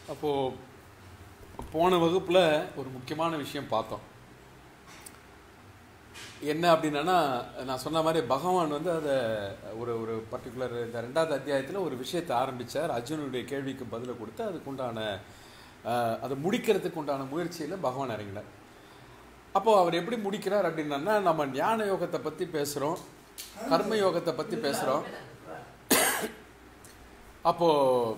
அப்போது போன வகுப்பில் ஒரு முக்கியமான விஷயம் பார்த்தோம் என்ன அப்படின்னா நான் சொன்ன மாதிரி பகவான் வந்து அதை ஒரு ஒரு பர்டிகுலர் இந்த ரெண்டாவது அத்தியாயத்தில் ஒரு விஷயத்தை ஆரம்பித்தார் அர்ஜுனுடைய கேள்விக்கு பதிலை கொடுத்து அதுக்கு உண்டான அஹ், அதை முடிக்கிறதுக்கு உண்டான முயற்சியில் பகவான் இறங்கினார் அப்போ அவர் எப்படி முடிக்கிறார் அப்படின்னா நம்ம ஞான யோகத்தை பற்றி பேசுகிறோம் கர்ம யோகத்தை பற்றி பேசுகிறோம் அப்போ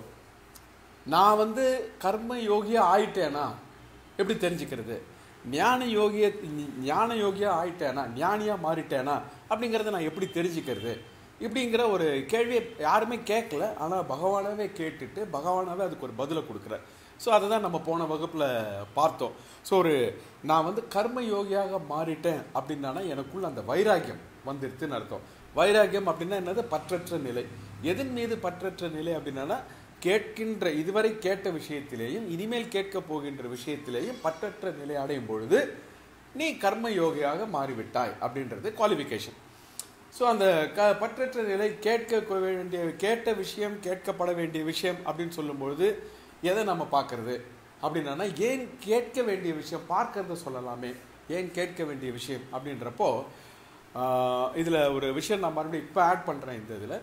நான் வந்து கர்ம யோகியா ஆயிட்டேனா எப்படி தெரிஞ்சுக்கிறது ஞான யோகிய ஞான யோகியா ஆயிட்டேனா ஞானியா மாறிட்டேனா அப்படிங்கிறத நான் எப்படி தெரிஞ்சுக்கிறது இப்படிங்கிற ஒரு கேள்வியை யாருமே கேட்கல ஆனால் பகவானாவே கேட்டுட்டு பகவானாவே அதுக்கு ஒரு பதிலை கொடுக்குறார் ஸோ அதை தான் நம்ம போன வகுப்பில் பார்த்தோம் ஸோ ஒரு நான் வந்து கர்ம யோகியாக மாறிட்டேன் அப்படின்னா எனக்குள்ள அந்த வைராக்கியம் வந்துருச்சுன்னு அர்த்தம் வைராக்கியம் அப்படின்னா என்னது பற்றற்ற நிலை எதன் மீது பற்றற்ற நிலை அப்படின்னா கேட்கின்ற இதுவரை கேட்ட விஷயத்திலேயும் இனிமேல் கேட்க போகின்ற விஷயத்திலேயும் பற்றற்ற நிலை அடையும் பொழுது நீ கர்ம யோகியாக மாறிவிட்டாய் அப்படின்றது குவாலிஃபிகேஷன் ஸோ அந்த க பற்றற்ற நிலை கேட்க வேண்டிய கேட்ட விஷயம் கேட்கப்பட வேண்டிய விஷயம் அப்படின்னு சொல்லும்பொழுது எதை நம்ம பார்க்கறது அப்படின்னா ஏன் கேட்க வேண்டிய விஷயம் பார்க்கறத சொல்லலாமே ஏன் கேட்க வேண்டிய விஷயம் அப்படின்றப்போ இதில் ஒரு விஷயம் நான் மறுபடியும் இப்போ ஆட் பண்ணுறேன் இந்த இதில்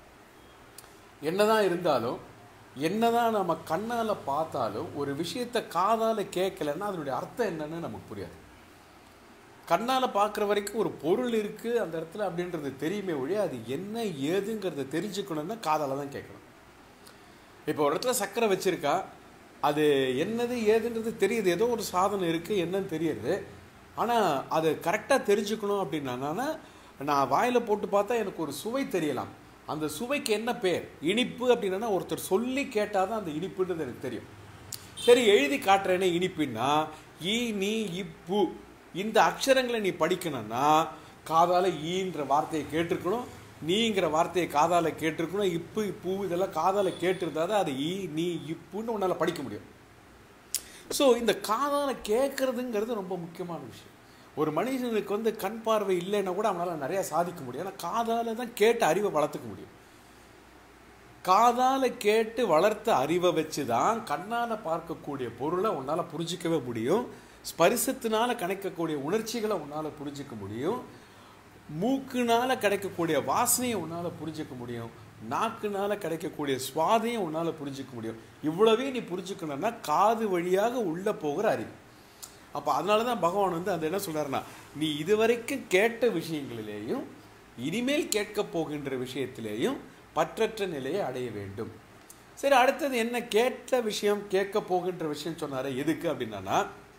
என்னதான் இருந்தாலும் என்னதான் நம்ம கண்ணால் பார்த்தாலும் ஒரு விஷயத்தை காதால் கேட்கலன்னா அதனுடைய அர்த்தம் என்னன்னு நமக்கு புரியாது கண்ணால் பார்க்குற வரைக்கும் ஒரு பொருள் இருக்குது அந்த இடத்துல அப்படின்றது தெரியுமே ஒழிய அது என்ன ஏதுங்கிறத தெரிஞ்சுக்கணும்னா காதால் தான் கேட்கணும் இப்போ ஒரு இடத்துல சக்கரை வச்சுருக்கா அது என்னது ஏதுன்றது தெரியுது ஏதோ ஒரு சாதனம் இருக்குது என்னன்னு தெரியுது ஆனால் அது கரெக்டாக தெரிஞ்சுக்கணும் அப்படின்னா நான் வாயில் போட்டு பார்த்தா எனக்கு ஒரு சுவை தெரியலாம் அந்த சுவைக்கு என்ன பேர் இனிப்பு அப்படின்னா ஒருத்தர் சொல்லி கேட்டால் தான் அந்த இனிப்புன்றது எனக்கு தெரியும் சரி எழுதி காட்டுறேனே இனிப்புன்னா ஈ நீ இப்பு இந்த அக்ஷரங்களை நீ படிக்கணும்னா காதால ஈன்ற வார்த்தையை கேட்டிருக்கணும் நீங்கிற வார்த்தையை காதால கேட்டிருக்கணும் இப்பு இப்பு இதெல்லாம் காதால கேட்டிருந்தா தான் அது ஈ நீ இப்புன்னு உன்னால் படிக்க முடியும் ஸோ இந்த காதால கேட்கறதுங்கிறது ரொம்ப முக்கியமான விஷயம் ஒரு மனிதனுக்கு வந்து கண் பார்வை இல்லைன்னா கூட அவனால் நிறைய சாதிக்க முடியும் ஆனால் காதால தான் கேட்டு அறிவை வளர்த்துக்க முடியும் காதால கேட்டு வளர்த்த அறிவை வச்சு தான் கண்ணால் பார்க்கக்கூடிய பொருளை உன்னால் புரிஞ்சிக்கவே முடியும் ஸ்பரிசத்தினால கணக்கக்கூடிய உணர்ச்சிகளை உன்னால் புரிஞ்சிக்க முடியும் மூக்குனால கிடைக்கக்கூடிய வாசனையை உன்னால் புரிஞ்சிக்க முடியும் நாக்குனால கிடைக்கக்கூடிய சுவாதையும் உன்னால் புரிஞ்சிக்க முடியும் இவ்வளவே நீ புரிஞ்சுக்கணும்னா காது வழியாக உள்ளே போகிற அறிவு அப்போ அதனால தான் பகவான் வந்து அந்த என்ன சொல்கிறாருன்னா நீ இதுவரைக்கும் கேட்ட விஷயங்களிலேயும் இனிமேல் கேட்க போகின்ற விஷயத்திலேயும் பற்றற்ற நிலையை அடைய வேண்டும் சரி அடுத்தது என்ன கேட்ட விஷயம் கேட்க போகின்ற விஷயம் சொன்னாரு எதுக்கு அப்படின்னா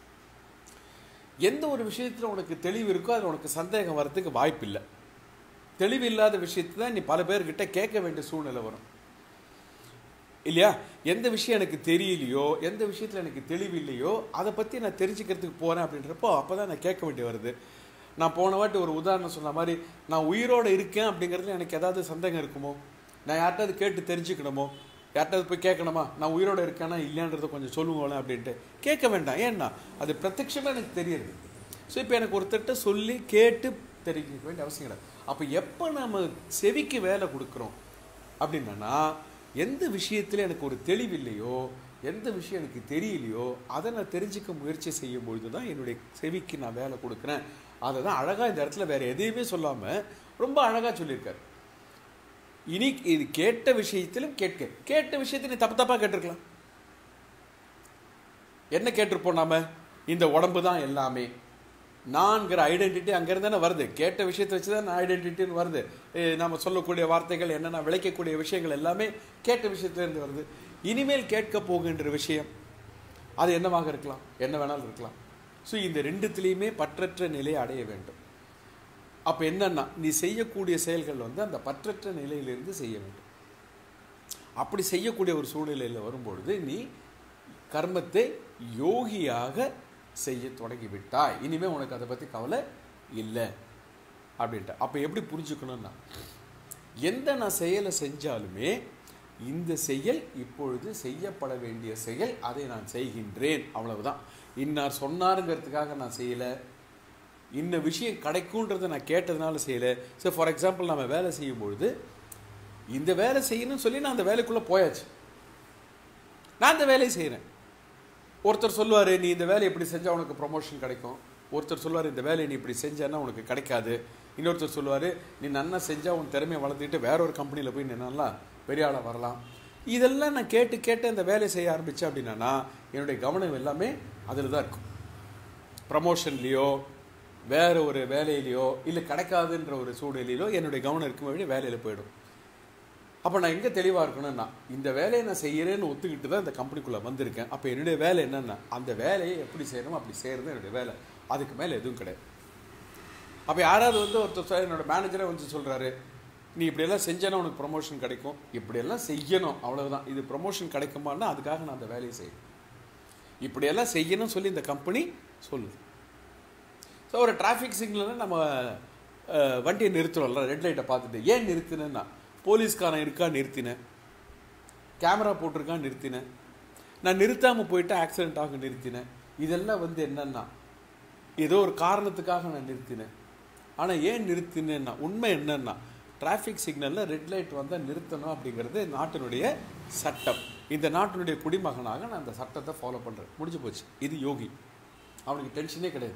எந்த ஒரு விஷயத்தில் உனக்கு தெளிவு இருக்கோ அதில் உனக்கு சந்தேகம் வர்றதுக்கு வாய்ப்பு இல்லை தெளிவு இல்லாத விஷயத்தை தான் நீ பல பேர்கிட்ட கேட்க வேண்டிய சூழ்நிலை வரும் இல்லையா எந்த விஷயம் எனக்கு தெரியலையோ எந்த விஷயத்தில் எனக்கு தெளிவு இல்லையோ அதை பற்றி நான் தெரிஞ்சுக்கிறதுக்கு போகிறேன் அப்படின்றப்போ அப்போ தான் நான் கேட்க வேண்டி வருது நான் போன வாட்டி ஒரு உதாரணம் சொன்ன மாதிரி நான் உயிரோடு இருக்கேன் அப்படிங்கிறதுல எனக்கு ஏதாவது சந்தேகம் இருக்குமோ நான் யார்கிட்டாவது கேட்டு தெரிஞ்சுக்கணுமோ யார்கிட்டாவது போய் கேட்கணுமா நான் உயிரோடு இருக்கேனா இல்லையான்றதை கொஞ்சம் சொல்லுங்களேன் அப்படின்ட்டு கேட்க வேண்டாம் ஏன்னா அது பிரத்யட்சமாக எனக்கு தெரியுது ஸோ இப்போ எனக்கு ஒருத்தர்கிட்ட சொல்லி கேட்டு தெரிஞ்சுக்க வேண்டிய அவசியம் கிடையாது அப்போ எப்போ நம்ம செவிக்கு வேலை கொடுக்குறோம் அப்படின்னா எந்த விஷயத்தில் எனக்கு ஒரு தெளிவில்லையோ எந்த விஷயம் எனக்கு தெரியலையோ அதை நான் தெரிஞ்சுக்க முயற்சி செய்யும் பொழுது தான் என்னுடைய செவிக்கு நான் வேலை கொடுக்குறேன் அதை தான் அழகாக இந்த இடத்துல வேறு எதையுமே சொல்லாமல் ரொம்ப அழகாக சொல்லியிருக்காரு இனி இது கேட்ட விஷயத்திலும் கேட்க கேட்ட விஷயத்தை நீ தப்பு தப்பாக கேட்டிருக்கலாம் என்ன கேட்டிருப்போம் நாம இந்த உடம்பு தான் எல்லாமே நான்கிற ஐடென்டிட்டி அங்கேருந்து தானே வருது கேட்ட விஷயத்தை வச்சு தான் ஐடென்டிட்டின்னு வருது ஏ, நாம சொல்லக்கூடிய வார்த்தைகள் என்னென்ன விளைக்கக்கூடிய விஷயங்கள் எல்லாமே கேட்ட விஷயத்துலேருந்து வருது இனிமேல் கேட்க போகின்ற விஷயம் அது என்னவாக இருக்கலாம் என்ன வேணாலும் இருக்கலாம் ஸோ இந்த ரெண்டுத்துலேயுமே பற்றற்ற நிலையை அடைய வேண்டும் அப்போ என்னன்னா நீ செய்யக்கூடிய செயல்கள் வந்து அந்த பற்றற்ற நிலையிலிருந்து செய்ய வேண்டும் அப்படி செய்யக்கூடிய ஒரு சூழ்நிலையில் வரும்பொழுது நீ கர்மத்தை யோகியாக செய்ய தொடங்கி விட்டாய் இனிமே உனக்கு அதை பற்றி கவலை இல்லை அப்படின்ட்டு அப்போ எப்படி புரிஞ்சுக்கணும்னா எந்த நான் செயலை செஞ்சாலுமே இந்த செயல் இப்பொழுது செய்யப்பட வேண்டிய செயல் அதை நான் செய்கின்றேன் அவ்வளவுதான் இன்னார் சொன்னாருங்கிறதுக்காக நான் செய்யலை இன்ன விஷயம் கிடைக்குன்றதை நான் கேட்டதுனால செய்யலை ஸோ ஃபார் எக்ஸாம்பிள் நம்ம வேலை செய்யும் பொழுது இந்த வேலை செய்யணும்னு சொல்லி நான் அந்த வேலைக்குள்ளே போயாச்சு நான் இந்த வேலையை செய்கிறேன் ஒருத்தர் சொல்லுவார் நீ இந்த வேலையை இப்படி செஞ்சால் உனக்கு ப்ரொமோஷன் கிடைக்கும் ஒருத்தர் சொல்லுவார் இந்த வேலையை நீ இப்படி செஞ்சேன்னா உனக்கு கிடைக்காது இன்னொருத்தர் சொல்லுவார் நீ நன்னா செஞ்சால் உன் திறமையை வளர்த்துக்கிட்டு வேற ஒரு கம்பெனியில் போய் நீ நல்லா பெரிய ஆளாக வரலாம் இதெல்லாம் நான் கேட்டு கேட்டு அந்த வேலையை செய்ய ஆரம்பித்தேன் அப்படின்னா என்னுடைய கவனம் எல்லாமே அதில் தான் இருக்கும் ப்ரமோஷன்லேயோ வேற ஒரு வேலையிலையோ இல்லை கிடைக்காதுன்ற ஒரு சூழ்நிலையிலோ என்னுடைய கவனம் இருக்கும் வழி வேலையில் போயிடும் அப்போ நான் எங்கே தெளிவாக இருக்கணும்னா இந்த வேலையை நான் செய்கிறேன்னு ஒத்துக்கிட்டு தான் இந்த கம்பெனிக்குள்ளே வந்திருக்கேன் அப்போ என்னுடைய வேலை என்னென்னா அந்த வேலையை எப்படி செய்யணுமோ அப்படி செய்கிறது என்னுடைய வேலை அதுக்கு மேலே எதுவும் கிடையாது அப்போ யாராவது வந்து ஒருத்தர் சொ- என்னோட மேனேஜரே வந்து சொல்கிறாரு நீ இப்படியெல்லாம் செஞ்சேன்னா உனக்கு ப்ரொமோஷன் கிடைக்கும் இப்படியெல்லாம் செய்யணும் அவ்வளவுதான் இது ப்ரொமோஷன் கிடைக்குமான்னா அதுக்காக நான் அந்த வேலையை செய்யணும் இப்படியெல்லாம் செய்யணும்னு சொல்லி இந்த கம்பெனி சொல்லுது ஸோ ஒரு டிராஃபிக் சிக்னலில் நம்ம அஹ், வண்டியை நிறுத்துறோம்ல ரெட் லைட்டை பார்த்துட்டு ஏன் நிறுத்தினேன்னா போலீஸ்காரன் இருக்கா நிறுத்தினேன் கேமரா போட்டிருக்கா நிறுத்தினேன் நான் நிறுத்தாமல் போயிட்டு ஆக்சிடென்ட் ஆக நிறுத்தினேன் இதெல்லாம் வந்து என்னன்னா ஏதோ ஒரு காரணத்துக்காக நான் நிறுத்தினேன் ஆனால் ஏன் நிறுத்தினேன்னா உண்மை என்னன்னா டிராஃபிக் சிக்னலில் ரெட் லைட் வந்தால் நிறுத்தணும் அப்படிங்கிறது நாட்டினுடைய சட்டம் இந்த நாட்டினுடைய குடிமகனாக நான் அந்த சட்டத்தை ஃபாலோ பண்ணுறேன் முடிஞ்சு போச்சு இது யோகி அவனுக்கு டென்ஷனே கிடையாது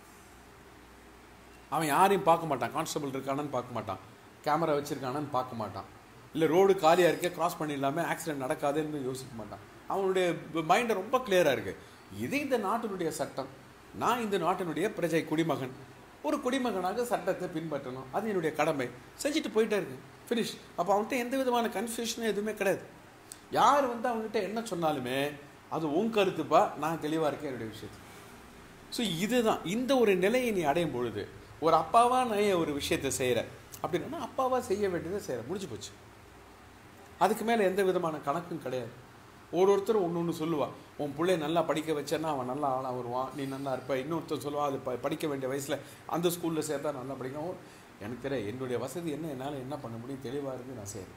அவன் யாரையும் பார்க்க மாட்டான் கான்ஸ்டபிள் இருக்கானான்னு பார்க்க மாட்டான் கேமரா வச்சிருக்கானான்னு பார்க்க மாட்டான் இல்லை ரோடு காலியாக இருக்கே கிராஸ் பண்ணிடலாமே ஆக்சிடென்ட் நடக்காதுன்னு யோசிக்க மாட்டான் அவனுடைய மைண்டை ரொம்ப கிளியராக இருக்கு இது இந்த நாட்டினுடைய சட்டம் நான் இந்த நாட்டினுடைய பிரஜை குடிமகன் ஒரு குடிமகனாக சட்டத்தை பின்பற்றணும் அது என்னுடைய கடமை செஞ்சுட்டு போயிட்டே இருக்கு ஃபினிஷ் அப்போ அவன்கிட்ட எந்த விதமான கன்ஃபியூஷனும் எதுவுமே கிடையாது யார் வந்து அவங்ககிட்ட என்ன சொன்னாலுமே அது உன் கருத்துப்பா நான் தெளிவாக இருக்கேன் என்னுடைய விஷயத்தில் ஸோ இதுதான் இந்த ஒரு நிலையை நீ அடையும் பொழுது ஒரு அப்பாவா நான் ஏன் ஒரு விஷயத்தை செய்கிறேன் அப்படின்னா அப்பாவா செய்ய வேண்டியதை செய்கிறேன் முடிஞ்சு போச்சு அதுக்கு மேலே எந்த விதமான கணக்கும் கிடையாது ஒரு ஒருத்தர் ஒன்று ஒன்று சொல்லுவான் உன் பிள்ளைய நல்லா படிக்க வச்சேன்னா அவன் நல்லா ஆளாக வருவான் நீ நல்லா இருப்ப இன்னொருத்தர் சொல்லுவான் அது ப- படிக்க வேண்டிய வயசில் அந்த ஸ்கூலில் சேர்த்தா நல்லா படிக்கும் எனக்கு தெரியும் என்னுடைய வசதி என்ன என்னால் என்ன பண்ண முடியும் தெளிவாக இருந்து நான் செய்கிறேன்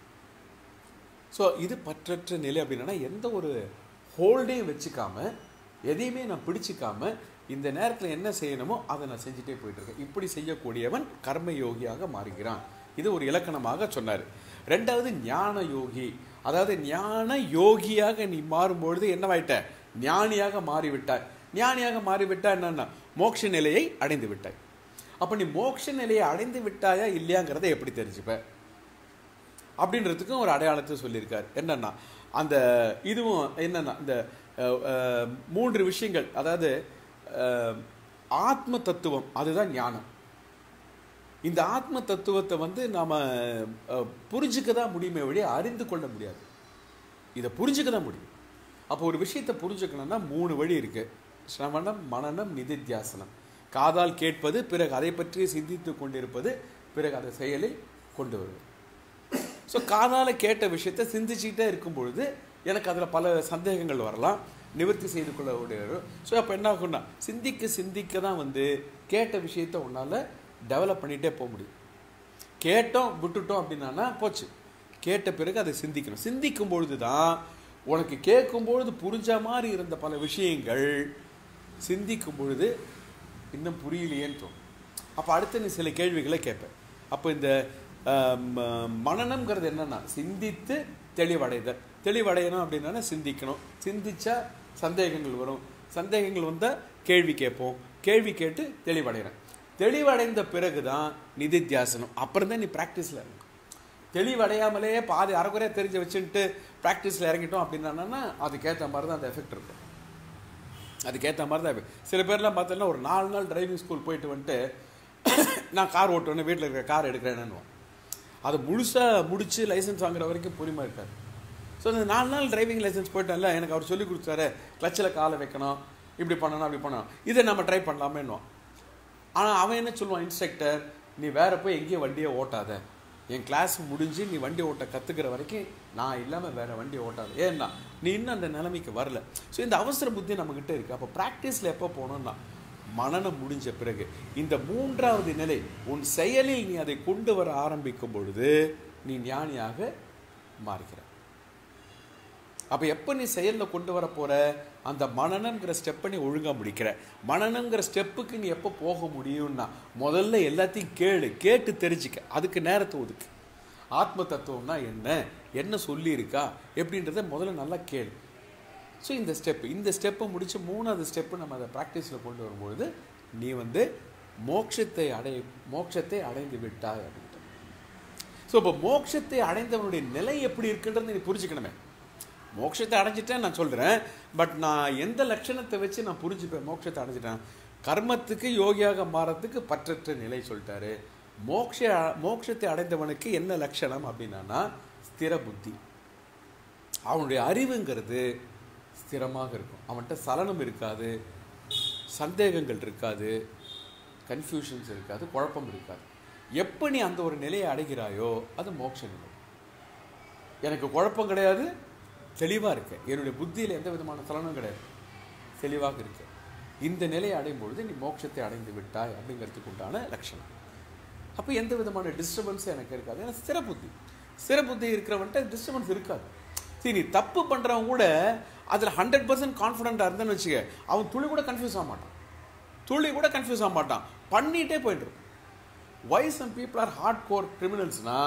ஸோ இது பற்றற்ற நிலை அப்படின்னா எந்த ஒரு ஹோல்டையும் வச்சுக்காம எதையுமே நான் பிடிச்சிக்காம இந்த நேரத்தில் என்ன செய்யணுமோ அதை நான் செஞ்சுட்டே போயிட்டு இருக்கேன் இப்படி செய்யக்கூடியவன் கர்ம யோகியாக மாறுகிறான் இது ஒரு இலக்கணமாக சொன்னார் ரெண்டாவது ஞான யோகி அதாவது ஞான யோகியாக நீ மாறும்பொழுது என்னவாயிட்ட ஞானியாக மாறிவிட்டாய் ஞானியாக மாறிவிட்டா என்னன்னா மோட்ச நிலையை அடைந்து விட்டாய் அப்போ நீ மோட்ச நிலையை அடைந்து விட்டாயா இல்லையாங்கிறத எப்படி தெரிஞ்சுப்ப அப்படின்றதுக்கும் ஒரு அடையாளத்தை சொல்லியிருக்கார் என்னன்னா அந்த இதுவும் என்னன்னா இந்த அஹ், அஹ், மூன்று விஷயங்கள் அதாவது அஹ், ஆத்ம தத்துவம் அதுதான் ஞானம் இந்த ஆத்ம தத்துவத்தை வந்து நாம அஹ், புரிஞ்சுக்க தான் முடியுமே வழிய அறிந்து கொள்ள முடியாது இதை புரிஞ்சுக்க தான் முடியும் அப்போ ஒரு விஷயத்தை புரிஞ்சுக்கணும்னா மூணு வழி இருக்கு சிரவணம் மனனம் நிதித்தியாசனம் காதால் கேட்பது பிறகு அதை பற்றி சிந்தித்து கொண்டிருப்பது பிறகு அதை செயலில் கொண்டு வருவது ஸோ காதால் கேட்ட விஷயத்தை சிந்திச்சுக்கிட்டே இருக்கும் பொழுது எனக்கு அதில் பல சந்தேகங்கள் வரலாம் நிவர்த்தி செய்து கொள்ள முடியும் ஸோ அப்போ என்ன ஆகும்னா சிந்திக்க சிந்திக்க தான் வந்து கேட்ட விஷயத்தை உன்னால் டெவலப் பண்ணிகிட்டே போக முடியும் கேட்டோம் விட்டுட்டோம் அப்படின்னா போச்சு கேட்ட பிறகு அதை சிந்திக்கணும் சிந்திக்கும் பொழுது தான் உனக்கு கேட்கும் பொழுது புரிஞ்ச மாதிரி இருந்த பல விஷயங்கள் சிந்திக்கும் பொழுது இன்னும் புரியலையேன்னு தோணும் அப்போ அடுத்து நீ சில கேள்விகளை கேட்ப அப்போ இந்த ஆம், மனனம்ங்கிறது என்னன்னா சிந்தித்து தெளிவடைதல் தெளிவடையணும் அப்படின்னா சிந்திக்கணும் சிந்திச்சா சந்தேகங்கள் வரும் சந்தேகங்கள் வந்தால் கேள்வி கேட்போம் கேள்வி கேட்டு தெளிவடைகிறேன் தெளிவடைந்த பிறகு தான் நிதித்தியாசனம் அப்புறம் தான் நீ ப்ராக்டிஸில் இருக்கும் தெளிவடையாமலே பாதி அரைக்குறையாக தெரிஞ்சு வச்சுட்டு ப்ராக்டிஸில் இறங்கிட்டோம் அப்படின்னா அதுக்கேற்ற மாதிரி தான் அந்த எஃபெக்ட் இருக்கும் அதுக்கேற்ற மாதிரி தான் இருக்கு. சில பேர்லாம் பார்த்தோன்னா ஒரு நாலு நாள் டிரைவிங் ஸ்கூல் போயிட்டு வந்துட்டு நான் கார் ஓட்டுவேன்னு வீட்டில் இருக்கிற கார் எடுக்கிறேன்னு அதை முழுசாக முடிச்சு லைசன்ஸ் வாங்குற வரைக்கும் பொறுமை இருக்காது ஸோ இந்த நாலு நாள் டிரைவிங் லைசன்ஸ் போயிட்டேன்ல எனக்கு அவர் சொல்லி கொடுத்தாரு கிளச்சில் காலை வைக்கணும் இப்படி பண்ணணும் அப்படி பண்ணணும் இதை நம்ம ட்ரை பண்ணலாமேன்னுவான் ஆனால் அவன் என்ன சொல்லுவான் இன்ஸ்ட்ரக்டர் நீ வேற போய் எங்கேயும் வண்டியை ஓட்டாத என் கிளாஸ் முடிஞ்சு நீ வண்டி ஓட்ட கற்றுக்கிற வரைக்கும் நான் இல்லாமல் வேற வண்டி ஓட்டாத ஏன்னா நீ இன்னும் அந்த நிலைமைக்கு வரல ஸோ இந்த அவசர புத்தி நம்மக்கிட்ட இருக்குது அப்போ ப்ராக்டிஸில் எப்போ போனோம்னா மனனம் முடிஞ்ச பிறகு இந்த மூன்றாவது நிலை உன் செயலில் நீ அதை கொண்டு வர ஆரம்பிக்கும் பொழுது நீ ஞானியாக மாறுகிறாய் அப்போ எப்போ நீ செயலில் கொண்டு வர போற அந்த மனநம்ங்கிற ஸ்டெப்பை நீ ஒழுங்கா முடிக்கிற மனநம்ங்கிற ஸ்டெப்புக்கு நீ எப்போ போக முடியும்னா முதல்ல எல்லாத்தையும் கேளு கேட்டு தெரிஞ்சுக்க அதுக்கு நேரத்தை ஒதுக்கு ஆத்ம தத்துவம்னா என்ன என்ன சொல்லியிருக்கா எப்படின்றத முதல்ல நல்லா கேளு ஸோ இந்த ஸ்டெப்பு இந்த ஸ்டெப்பை முடித்து மூணாவது ஸ்டெப்பு நம்ம அதை ப்ராக்டிஸில் கொண்டு வரும்பொழுது நீ வந்து மோட்சத்தை அடை மோட்சத்தை அடைந்து விட்டாய் அப்படின்ட்டு ஸோ இப்போ மோட்சத்தை அடைந்தவனுடைய நிலை எப்படி இருக்குன்றது நீ புரிஞ்சுக்கணுமே மோட்சத்தை அடைஞ்சிட்டேன் நான் சொல்கிறேன் பட் நான் எந்த லட்சணத்தை வச்சு நான் புரிஞ்சுப்பேன் மோட்சத்தை அடைஞ்சிட்டேன் கர்மத்துக்கு யோகியாக மாறத்துக்கு பற்றற்ற நிலை சொல்லிட்டாரு மோக்ஷ மோட்சத்தை அடைந்தவனுக்கு என்ன லட்சணம் அப்படின்னா ஸ்திர புத்தி அவனுடைய அறிவுங்கிறது ஸ்திரமாக இருக்கும் அவன்கிட்ட சலனம் இருக்காது சந்தேகங்கள் இருக்காது கன்ஃபியூஷன்ஸ் இருக்காது குழப்பம் இருக்காது எப்போ நீ அந்த ஒரு நிலையை அடைகிறாயோ அது மோட்ச நிலை எனக்கு குழப்பம் கிடையாது தெளிவாக இருக்கேன் என்னுடைய புத்தியில் எந்த விதமான சலனம் கிடையாது தெளிவாக இருக்கேன் இந்த நிலையை அடையும் பொழுது நீ மோட்சத்தை அடைந்து விட்டாய் அப்படிங்கிறதுக்கு உண்டான லட்சணம் அப்போ எந்த விதமான டிஸ்டர்பன்ஸும் எனக்கு இருக்காது ஏன்னா ஸ்திர புத்தி ஸ்திர புத்தி இருக்கிறவன்ட்ட டிஸ்டர்பன்ஸ் இருக்காது சரி நீ தப்பு பண்ணுறவன் கூட அதில் ஹண்ட்ரட் பர்சன்ட் கான்ஃபிடென்ட்டாக இருந்தேன்னு வச்சுக்க அவன் துளி கூட கன்ஃபியூஸ் ஆக மாட்டான் துளி கூட கன்ஃபியூஸ் ஆக மாட்டான் பண்ணிகிட்டே போயிட்டு why some people are hardcore கிரிமினல்ஸ்னா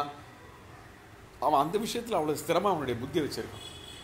அவன் அந்த விஷயத்தில் அவ்வளோ ஸ்திரமாக அவனுடைய புத்தி வச்சிருக்கான்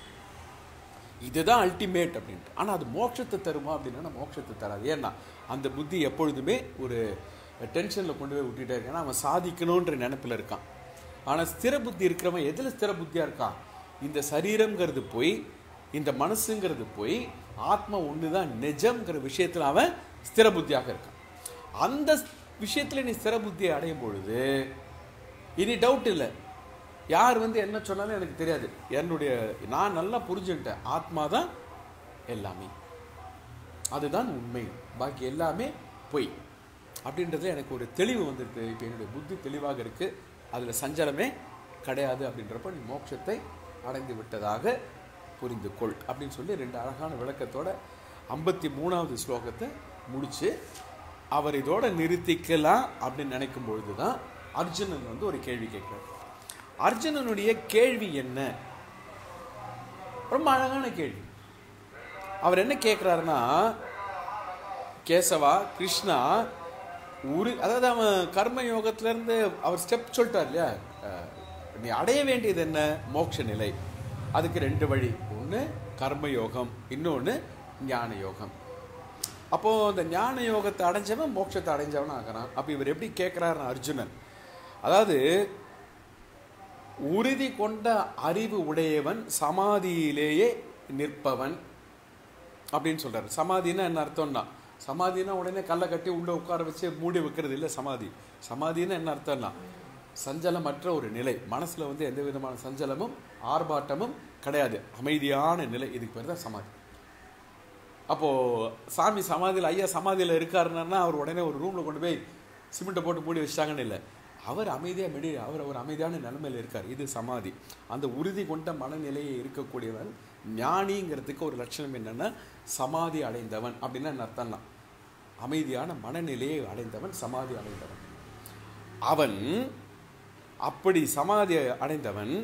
இதுதான் அல்டிமேட் அப்படின்ட்டு ஆனால் அது மோட்சத்தை தருமா அப்படின்னா மோட்சத்தை தராது ஏன்னா அந்த புத்தி எப்பொழுதுமே ஒரு டென்ஷனில் கொண்டு போய் விட்டுட்டே இருக்கான் அவன் சாதிக்கணுன்ற நினைப்பில் இருக்கான் ஆனால் ஸ்திர புத்தி இருக்கிறவன் எதில் ஸ்திர புத்தியாக இருக்கான் இந்த சரீரம்ங்கிறது போய் இந்த மனசுங்கிறது போய் ஆத்மா ஒன்று தான் நிஜம்ங்கிற விஷயத்தில் அவன் ஸ்திர புத்தியாக இருக்கான் அந்த விஷயத்தில் நீ ஸ்திர புத்தியை அடையும் பொழுது இனி டவுட் இல்லை யார் வந்து என்ன சொன்னாலும் எனக்கு தெரியாது என்னுடைய நான் நல்லா புரிஞ்சுக்கிட்டேன் ஆத்மா தான் எல்லாமே அதுதான் உண்மை பாக்கி எல்லாமே பொய் அப்படின்றதுல எனக்கு ஒரு தெளிவு வந்துருக்கு இப்போ என்னுடைய புத்தி தெளிவாக இருக்குது அதில் சஞ்சலமே கிடையாது அப்படின்றப்ப நீ மோட்சத்தை அடைந்து விட்டதாக புரிந்து கொள் அப்படின்னு சொல்லி ரெண்டு அழகான விளக்கத்தோட ஐம்பத்தி மூணாவது ஸ்லோகத்தை முடித்து அவர் இதோட நிறுத்திக்கலாம் அப்படின்னு நினைக்கும் பொழுது தான் அர்ஜுனன் வந்து ஒரு கேள்வி கேட்கிறார் அர்ஜுனனுடைய கேள்வி என்ன ரொம்ப அழகான கேள்வி அவர் என்ன கேட்குறாருன்னா கேசவா கிருஷ்ணா உரு அதாவது அவன் கர்ம யோகத்திலேருந்து அவர் ஸ்டெப் சொல்லிட்டார் இல்லையா அஹ், நீ அடைய வேண்டியது என்ன மோட்ச நிலை அதுக்கு ரெண்டு வழி ஒன்று கர்ம யோகம் இன்னொன்று ஞான யோகம் அப்போது இந்த ஞான யோகத்தை அடைஞ்சவன் மோட்சத்தை அடைஞ்சவன் ஆகிறான் அப்போ இவர் எப்படி கேட்குறாருன்னு அர்ஜுனன் அதாவது உறுதி கொண்ட அறிவு உடையவன் சமாதியிலேயே நிற்பவன் அப்படின்னு சொல்றாரு சமாதின்னா என்ன அர்த்தம்னா சமாதினா உடனே கல்லை கட்டி உள்ள உட்கார வச்சு மூடி வைக்கிறது இல்லை சமாதி சமாதின்னா என்ன அர்த்தம்னா சஞ்சலமற்ற ஒரு நிலை மனசுல வந்து எந்த விதமான சஞ்சலமும் ஆர்ப்பாட்டமும் கிடையாது அமைதியான நிலை இதுக்கு பேர் தான் சமாதி அப்போ சாமி சமாதியில் ஐயா சமாதியில் இருக்காருன்னா அவர் உடனே ஒரு ரூம்ல கொண்டு போய் சிமெண்ட்டை போட்டு மூடி வச்சிட்டாங்கன்னு இல்லை அவர் அமைதியாக மெடி அவர் ஒரு அமைதியான நிலைமையில் இருக்கார் இது சமாதி அந்த உறுதி கொண்ட மனநிலையை இருக்கக்கூடியவன் ஞானிங்கிறதுக்கு ஒரு லட்சணம் என்னன்னா சமாதி அடைந்தவன் அப்படின்னா என்ன அர்த்தம்னா அமைதியான மனநிலையை அடைந்தவன் சமாதி அடைந்தவன் அவன் அப்படி சமாதி அடைந்தவன்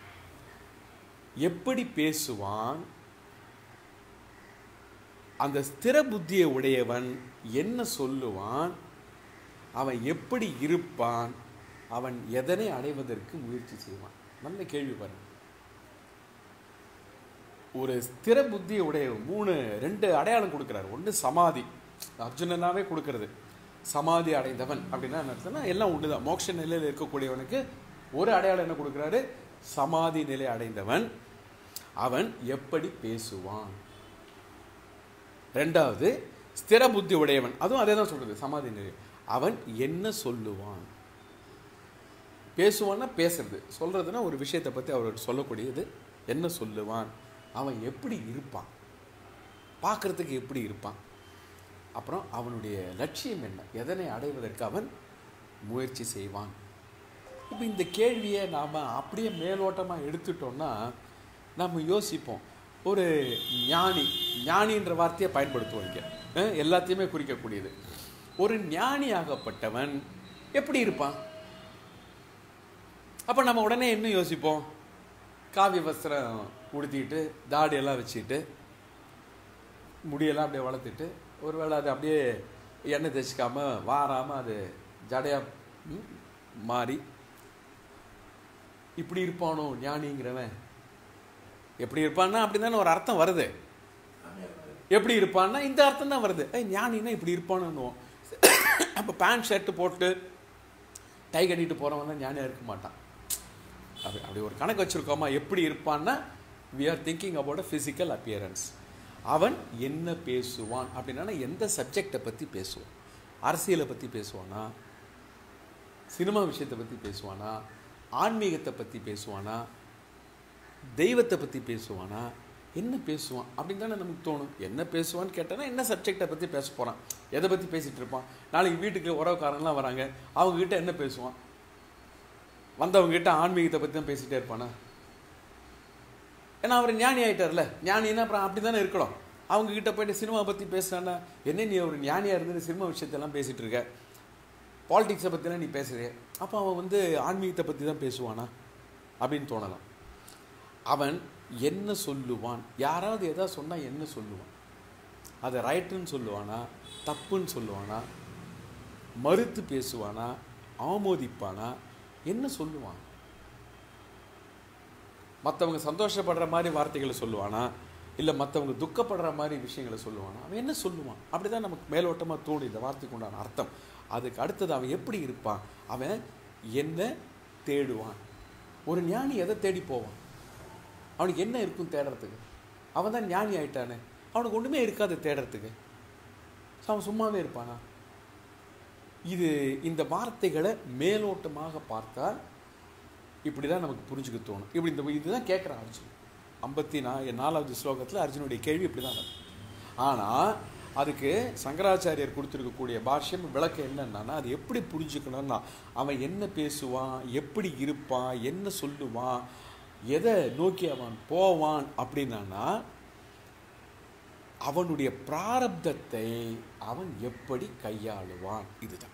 எப்படி பேசுவான் அந்த ஸ்திர புத்தியை உடையவன் என்ன சொல்லுவான் அவன் எப்படி இருப்பான் அவன் எதனை அடைவதற்கு முயற்சி செய்வான் நல்ல கேள்வி பாருங்க ஒரு ஸ்திர புத்தியை உடைய மூணு ரெண்டு அடையாளம் கொடுக்கிறார் ஒன்று சமாதி அர்ஜுனனாவே கொடுக்கிறது சமாதி அடைந்தவன் அப்படின்னா என்ன அர்த்தம்னா எல்லாம் ஒன்று தான் மோட்ச நிலையில் இருக்கக்கூடியவனுக்கு ஒரு அடையாளம் என்ன கொடுக்குறாரு சமாதி நிலை அடைந்தவன் அவன் எப்படி பேசுவான் ரெண்டாவது ஸ்திர புத்தி உடையவன் அதுவும் அதே தான் சொல்றது சமாதி நிலை அவன் என்ன சொல்லுவான் பேசுவான்னா பேசுறது சொல்றதுன்னா ஒரு விஷயத்தை பற்றி அவர் சொல்லக்கூடியது என்ன சொல்லுவான் அவன் எப்படி இருப்பான் பார்க்கறதுக்கு எப்படி இருப்பான் அப்புறம் அவனுடைய லட்சியம் என்ன எதனை அடைவதற்கு அவன் முயற்சி செய்வான் இப்போ இந்த கேள்வியை நாம் அப்படியே மேலோட்டமாக எடுத்துட்டோம்னா நம்ம யோசிப்போம் ஒரு ஞானி ஞானின்ற வார்த்தையை பயன்படுத்துவோம் இங்க அஹ் எல்லாத்தையுமே குறிக்கக்கூடியது ஒரு ஞானியாகப்பட்டவன் எப்படி இருப்பான் அப்போ நம்ம உடனே என்ன யோசிப்போம் காவி வஸ்திரம் உடுத்திட்டு தாடியெல்லாம் வச்சுட்டு முடியெல்லாம் அப்படியே வளர்த்துட்டு ஒருவேளை அது அப்படியே எண்ணெய் தேய்ச்சிக்காம வாராமல் அது ஜடையா ம், மாறி இப்படி இருப்பானோ ஞானிங்கிறவன் எப்படி இருப்பான்னா அப்படி தானே ஒரு அர்த்தம் வருது எப்படி இருப்பான்னா இந்த அர்த்தம் தான் வருது ஏய் ஞானின்னா இப்படி இருப்பானுன்னுவோம் அப்போ பேண்ட் ஷர்ட் போட்டு டை கட்டிட்டு போகிறவன் தான் ஞானியாக இருக்க மாட்டான் அப்படி அப்படி ஒரு கணக்கு வச்சுருக்கோமா எப்படி இருப்பான்னா we are thinking about a physical appearance அவன் என்ன பேசுவான் அப்படின்னா எந்த சப்ஜெக்டை பற்றி பேசுவான் அரசியலை பற்றி பேசுவானா சினிமா விஷயத்தை பற்றி பேசுவானா ஆன்மீகத்தை பற்றி பேசுவானா தெய்வத்தை பற்றி பேசுவானா என்ன பேசுவான் அப்படின்னு தானே நமக்கு தோணும் என்ன பேசுவான்னு கேட்டோன்னா என்ன சப்ஜெக்டை பற்றி பேச போகிறான் எதை பற்றி பேசிகிட்டு இருப்பான் நாளைக்கு வீட்டுக்கு உறவுக்காரங்களாம் வராங்க அவங்கக்கிட்ட என்ன பேசுவான் வந்தவங்ககிட்ட ஆன்மீகத்தை பற்றி தான் பேசிகிட்டே இருப்பானா ஏன்னா அவர் ஞானி ஆகிட்டார்ல ஞானின்னா அப்புறம் அப்படி தானே இருக்கணும் அவங்க கிட்ட போயிட்டு சினிமா பற்றி பேசுனான்னா என்ன நீ ஒரு ஞானியாக இருந்து சினிமா விஷயத்தெல்லாம் பேசிகிட்டு இருக்க பாலிடிக்ஸை பற்றிலாம் நீ பேசுகிற அப்போ அவன் வந்து ஆன்மீகத்தை பற்றி தான் பேசுவானா அப்படின்னு தோணலாம் அவன் என்ன சொல்லுவான் யாராவது எதாவது சொன்னால் என்ன சொல்லுவான் அதை ரைட்டுன்னு சொல்லுவானா தப்புன்னு சொல்லுவானா மறுத்து பேசுவானா ஆமோதிப்பானா என்ன சொல்லுவான் மற்றவங்க சந்தோஷப்படுற மாதிரி வார்த்தைகளை சொல்லுவானா இல்லை மற்றவங்க துக்கப்படுற மாதிரி விஷயங்களை சொல்லுவானா அவன் என்ன சொல்லுவான் அப்படி தான் நமக்கு மேலோட்டமாக தோணும் இந்த வார்த்தைக்கு உண்டான அர்த்தம் அதுக்கு அடுத்தது அவன் எப்படி இருப்பான் அவன் என்ன தேடுவான் ஒரு ஞானி எதை தேடி போவான் அவனுக்கு என்ன இருக்கும் தேடுறதுக்கு அவன் தான் ஞானி ஆயிட்டானே அவனுக்கு ஒன்றுமே இருக்காது தேடுறதுக்கு அவன் சும்மாவே இருப்பானா இது இந்த வார்த்தைகளை மேலோட்டமாக பார்த்தால் இப்படி தான் நமக்கு புரிஞ்சுக்க தோணும் இப்படி இந்த இதுதான் கேட்குறான் அர்ஜுன் ஐம்பத்தி நா நாலாவது ஸ்லோகத்தில் அர்ஜுனுடைய கேள்வி இப்படி தான் வருது ஆனால் அதுக்கு சங்கராச்சாரியர் கொடுத்துருக்கக்கூடிய பாஷ்யம் விளக்கம் என்னன்னா அது எப்படி புரிஞ்சுக்கணும்னா அவன் என்ன பேசுவான் எப்படி இருப்பான் என்ன சொல்லுவான் எதை நோக்கி அவன் போவான் அப்படின்னா அவனுடைய பிராரப்தத்தை அவன் எப்படி கையாளுவான் இதுதான்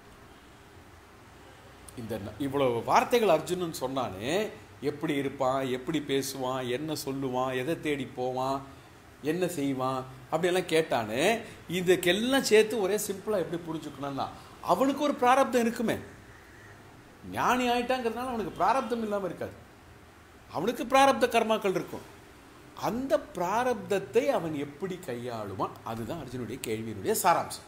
இந்த இவ்வளவு வார்த்தைகள் அர்ஜுனன் சொன்னானே எப்படி இருப்பான் எப்படி பேசுவான் என்ன சொல்லுவான் எதை தேடி போவான் என்ன செய்வான் அப்படியெல்லாம் கேட்டானே இதுக்கெல்லாம் சேர்த்து ஒரே சிம்பிளாக எப்படி புரிஞ்சுக்கணும்னா அவனுக்கு ஒரு பிராரப்தம் இருக்குமே ஞானி ஆயிட்டாங்கிறதுனால அவனுக்கு பிராரப்தம் இல்லாமல் இருக்காது அவனுக்கு பிராரப்த கர்மாக்கள் இருக்கும் அந்த பிராரப்தத்தை அவன் எப்படி கையாளுவான் அதுதான் அர்ஜுனுடைய கேள்வியினுடைய சாராம்சம்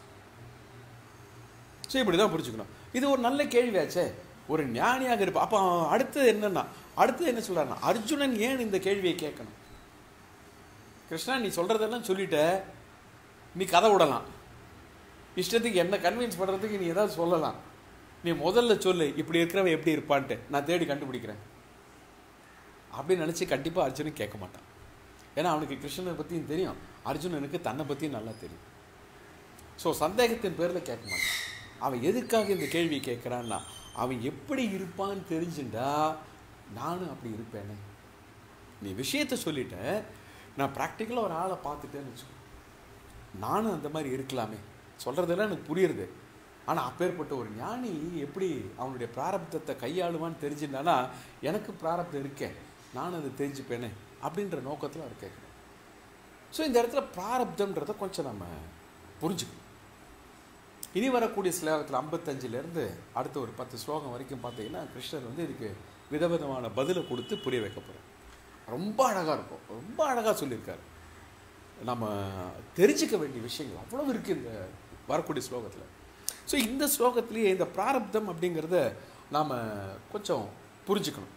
ஸோ இப்படி தான் புரிஞ்சுக்கணும் இது ஒரு நல்ல கேள்வியாச்சே ஒரு ஞானியாக இருப்பான் அப்போ அடுத்தது என்னன்னா அடுத்தது என்ன சொல்றாருன்னா அர்ஜுனன் ஏன் இந்த கேள்வியை கேட்கணும் கிருஷ்ணா நீ சொல்றதெல்லாம் சொல்லிட்ட நீ கதை விடலாம் இஷ்டத்துக்கு என்ன கன்வின்ஸ் பண்ணுறதுக்கு நீ ஏதாவது சொல்லலாம் நீ முதல்ல சொல்லு இப்படி இருக்கிறவன் எப்படி இருப்பான்ட்டு நான் தேடி கண்டுபிடிக்கிறேன் அப்படின்னு நினச்சி கண்டிப்பாக அர்ஜுனன் கேட்க மாட்டான் ஏன்னா அவனுக்கு கிருஷ்ணனை பற்றியும் தெரியும் அர்ஜுனனுக்கு தன்னை பற்றியும் நல்லா தெரியும் ஸோ சந்தேகத்தின் பேரில் கேட்க மாட்டான் அவன் எதுக்காக இந்த கேள்வி கேட்குறான்னா அவன் எப்படி இருப்பான்னு தெரிஞ்சுட்டா நானும் அப்படி இருப்பேனே நீ விஷயத்த சொல்லிட்ட நான் ப்ராக்டிக்கலாக ஒரு ஆளை பார்த்துட்டேன்னு வச்சுக்கோ நானும் அந்த மாதிரி இருக்கலாமே சொல்கிறதெல்லாம் எனக்கு புரியுறது ஆனால் அப்பேற்பட்ட ஒரு ஞானி எப்படி அவனுடைய பிராரப்தத்தை கையாளுவான்னு தெரிஞ்சுட்டானா எனக்கு பிராரப்தம் இருக்கேன் நானும் அதை தெரிஞ்சுப்பேனே அப்படின்ற நோக்கத்தில் அவர் கேட்குறேன் ஸோ இந்த இடத்துல பிராரப்தம்ன்றதை கொஞ்சம் நம்ம புரிஞ்சுக்கணும் இனி வரக்கூடிய ஸ்லோகத்தில் ஐம்பத்தஞ்சிலேருந்து அடுத்த ஒரு பத்து ஸ்லோகம் வரைக்கும் பார்த்தீங்கன்னா கிருஷ்ணர் வந்து இதுக்கு விதவிதமான பதிலை கொடுத்து புரிய வைக்க போகிறார் ரொம்ப அழகாக இருக்கும் ரொம்ப அழகாக சொல்லியிருக்காரு நம்ம தெரிஞ்சுக்க வேண்டிய விஷயங்கள் அவ்வளவு இருக்குது இந்த வரக்கூடிய ஸ்லோகத்தில் ஸோ இந்த ஸ்லோகத்திலேயே இந்த பிராரப்தம் அப்படிங்கிறத நாம் கொஞ்சம் புரிஞ்சுக்கணும்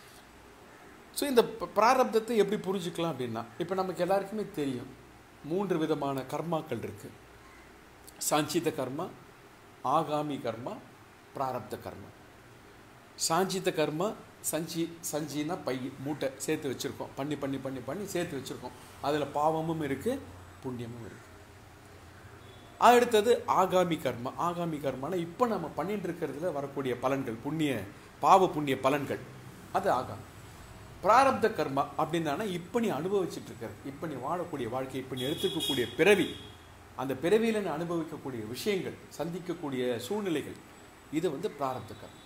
ஸோ இந்த ப- பிராரப்தத்தை எப்படி புரிஞ்சுக்கலாம் அப்படின்னா இப்போ நமக்கு எல்லாருக்குமே தெரியும் மூன்று விதமான கர்மாக்கள் இருக்குது சாஞ்சித கர்மா ஆகாமி கர்மா பிராரப்த கர்மா சாஞ்சித கர்மா சஞ்சி சஞ்சின்னா பை மூட்டை சேர்த்து வச்சுருக்கோம் பண்ணி பண்ணி பண்ணி பண்ணி சேர்த்து வச்சுருக்கோம் அதில் பாவமும் இருக்குது புண்ணியமும் இருக்குது அடுத்தது ஆகாமி கர்மா ஆகாமி கர்மானா இப்போ நம்ம பண்ணிட்டு இருக்கிறதுல வரக்கூடிய பலன்கள் புண்ணிய பாவ புண்ணிய பலன்கள் அது ஆகாமி பிராரப்த கர்மா அப்படின்னா இப்போ நீ அனுபவிச்சுட்டு இருக்கிற இப்போ நீ வாழக்கூடிய வாழ்க்கை இப்போ நீ எடுத்துக்கக்கூடிய பிறவி அந்த பிறவியில் நீ அனுபவிக்கக்கூடிய விஷயங்கள் சந்திக்கக்கூடிய சூழ்நிலைகள் இது வந்து பிராரப்த கர்மா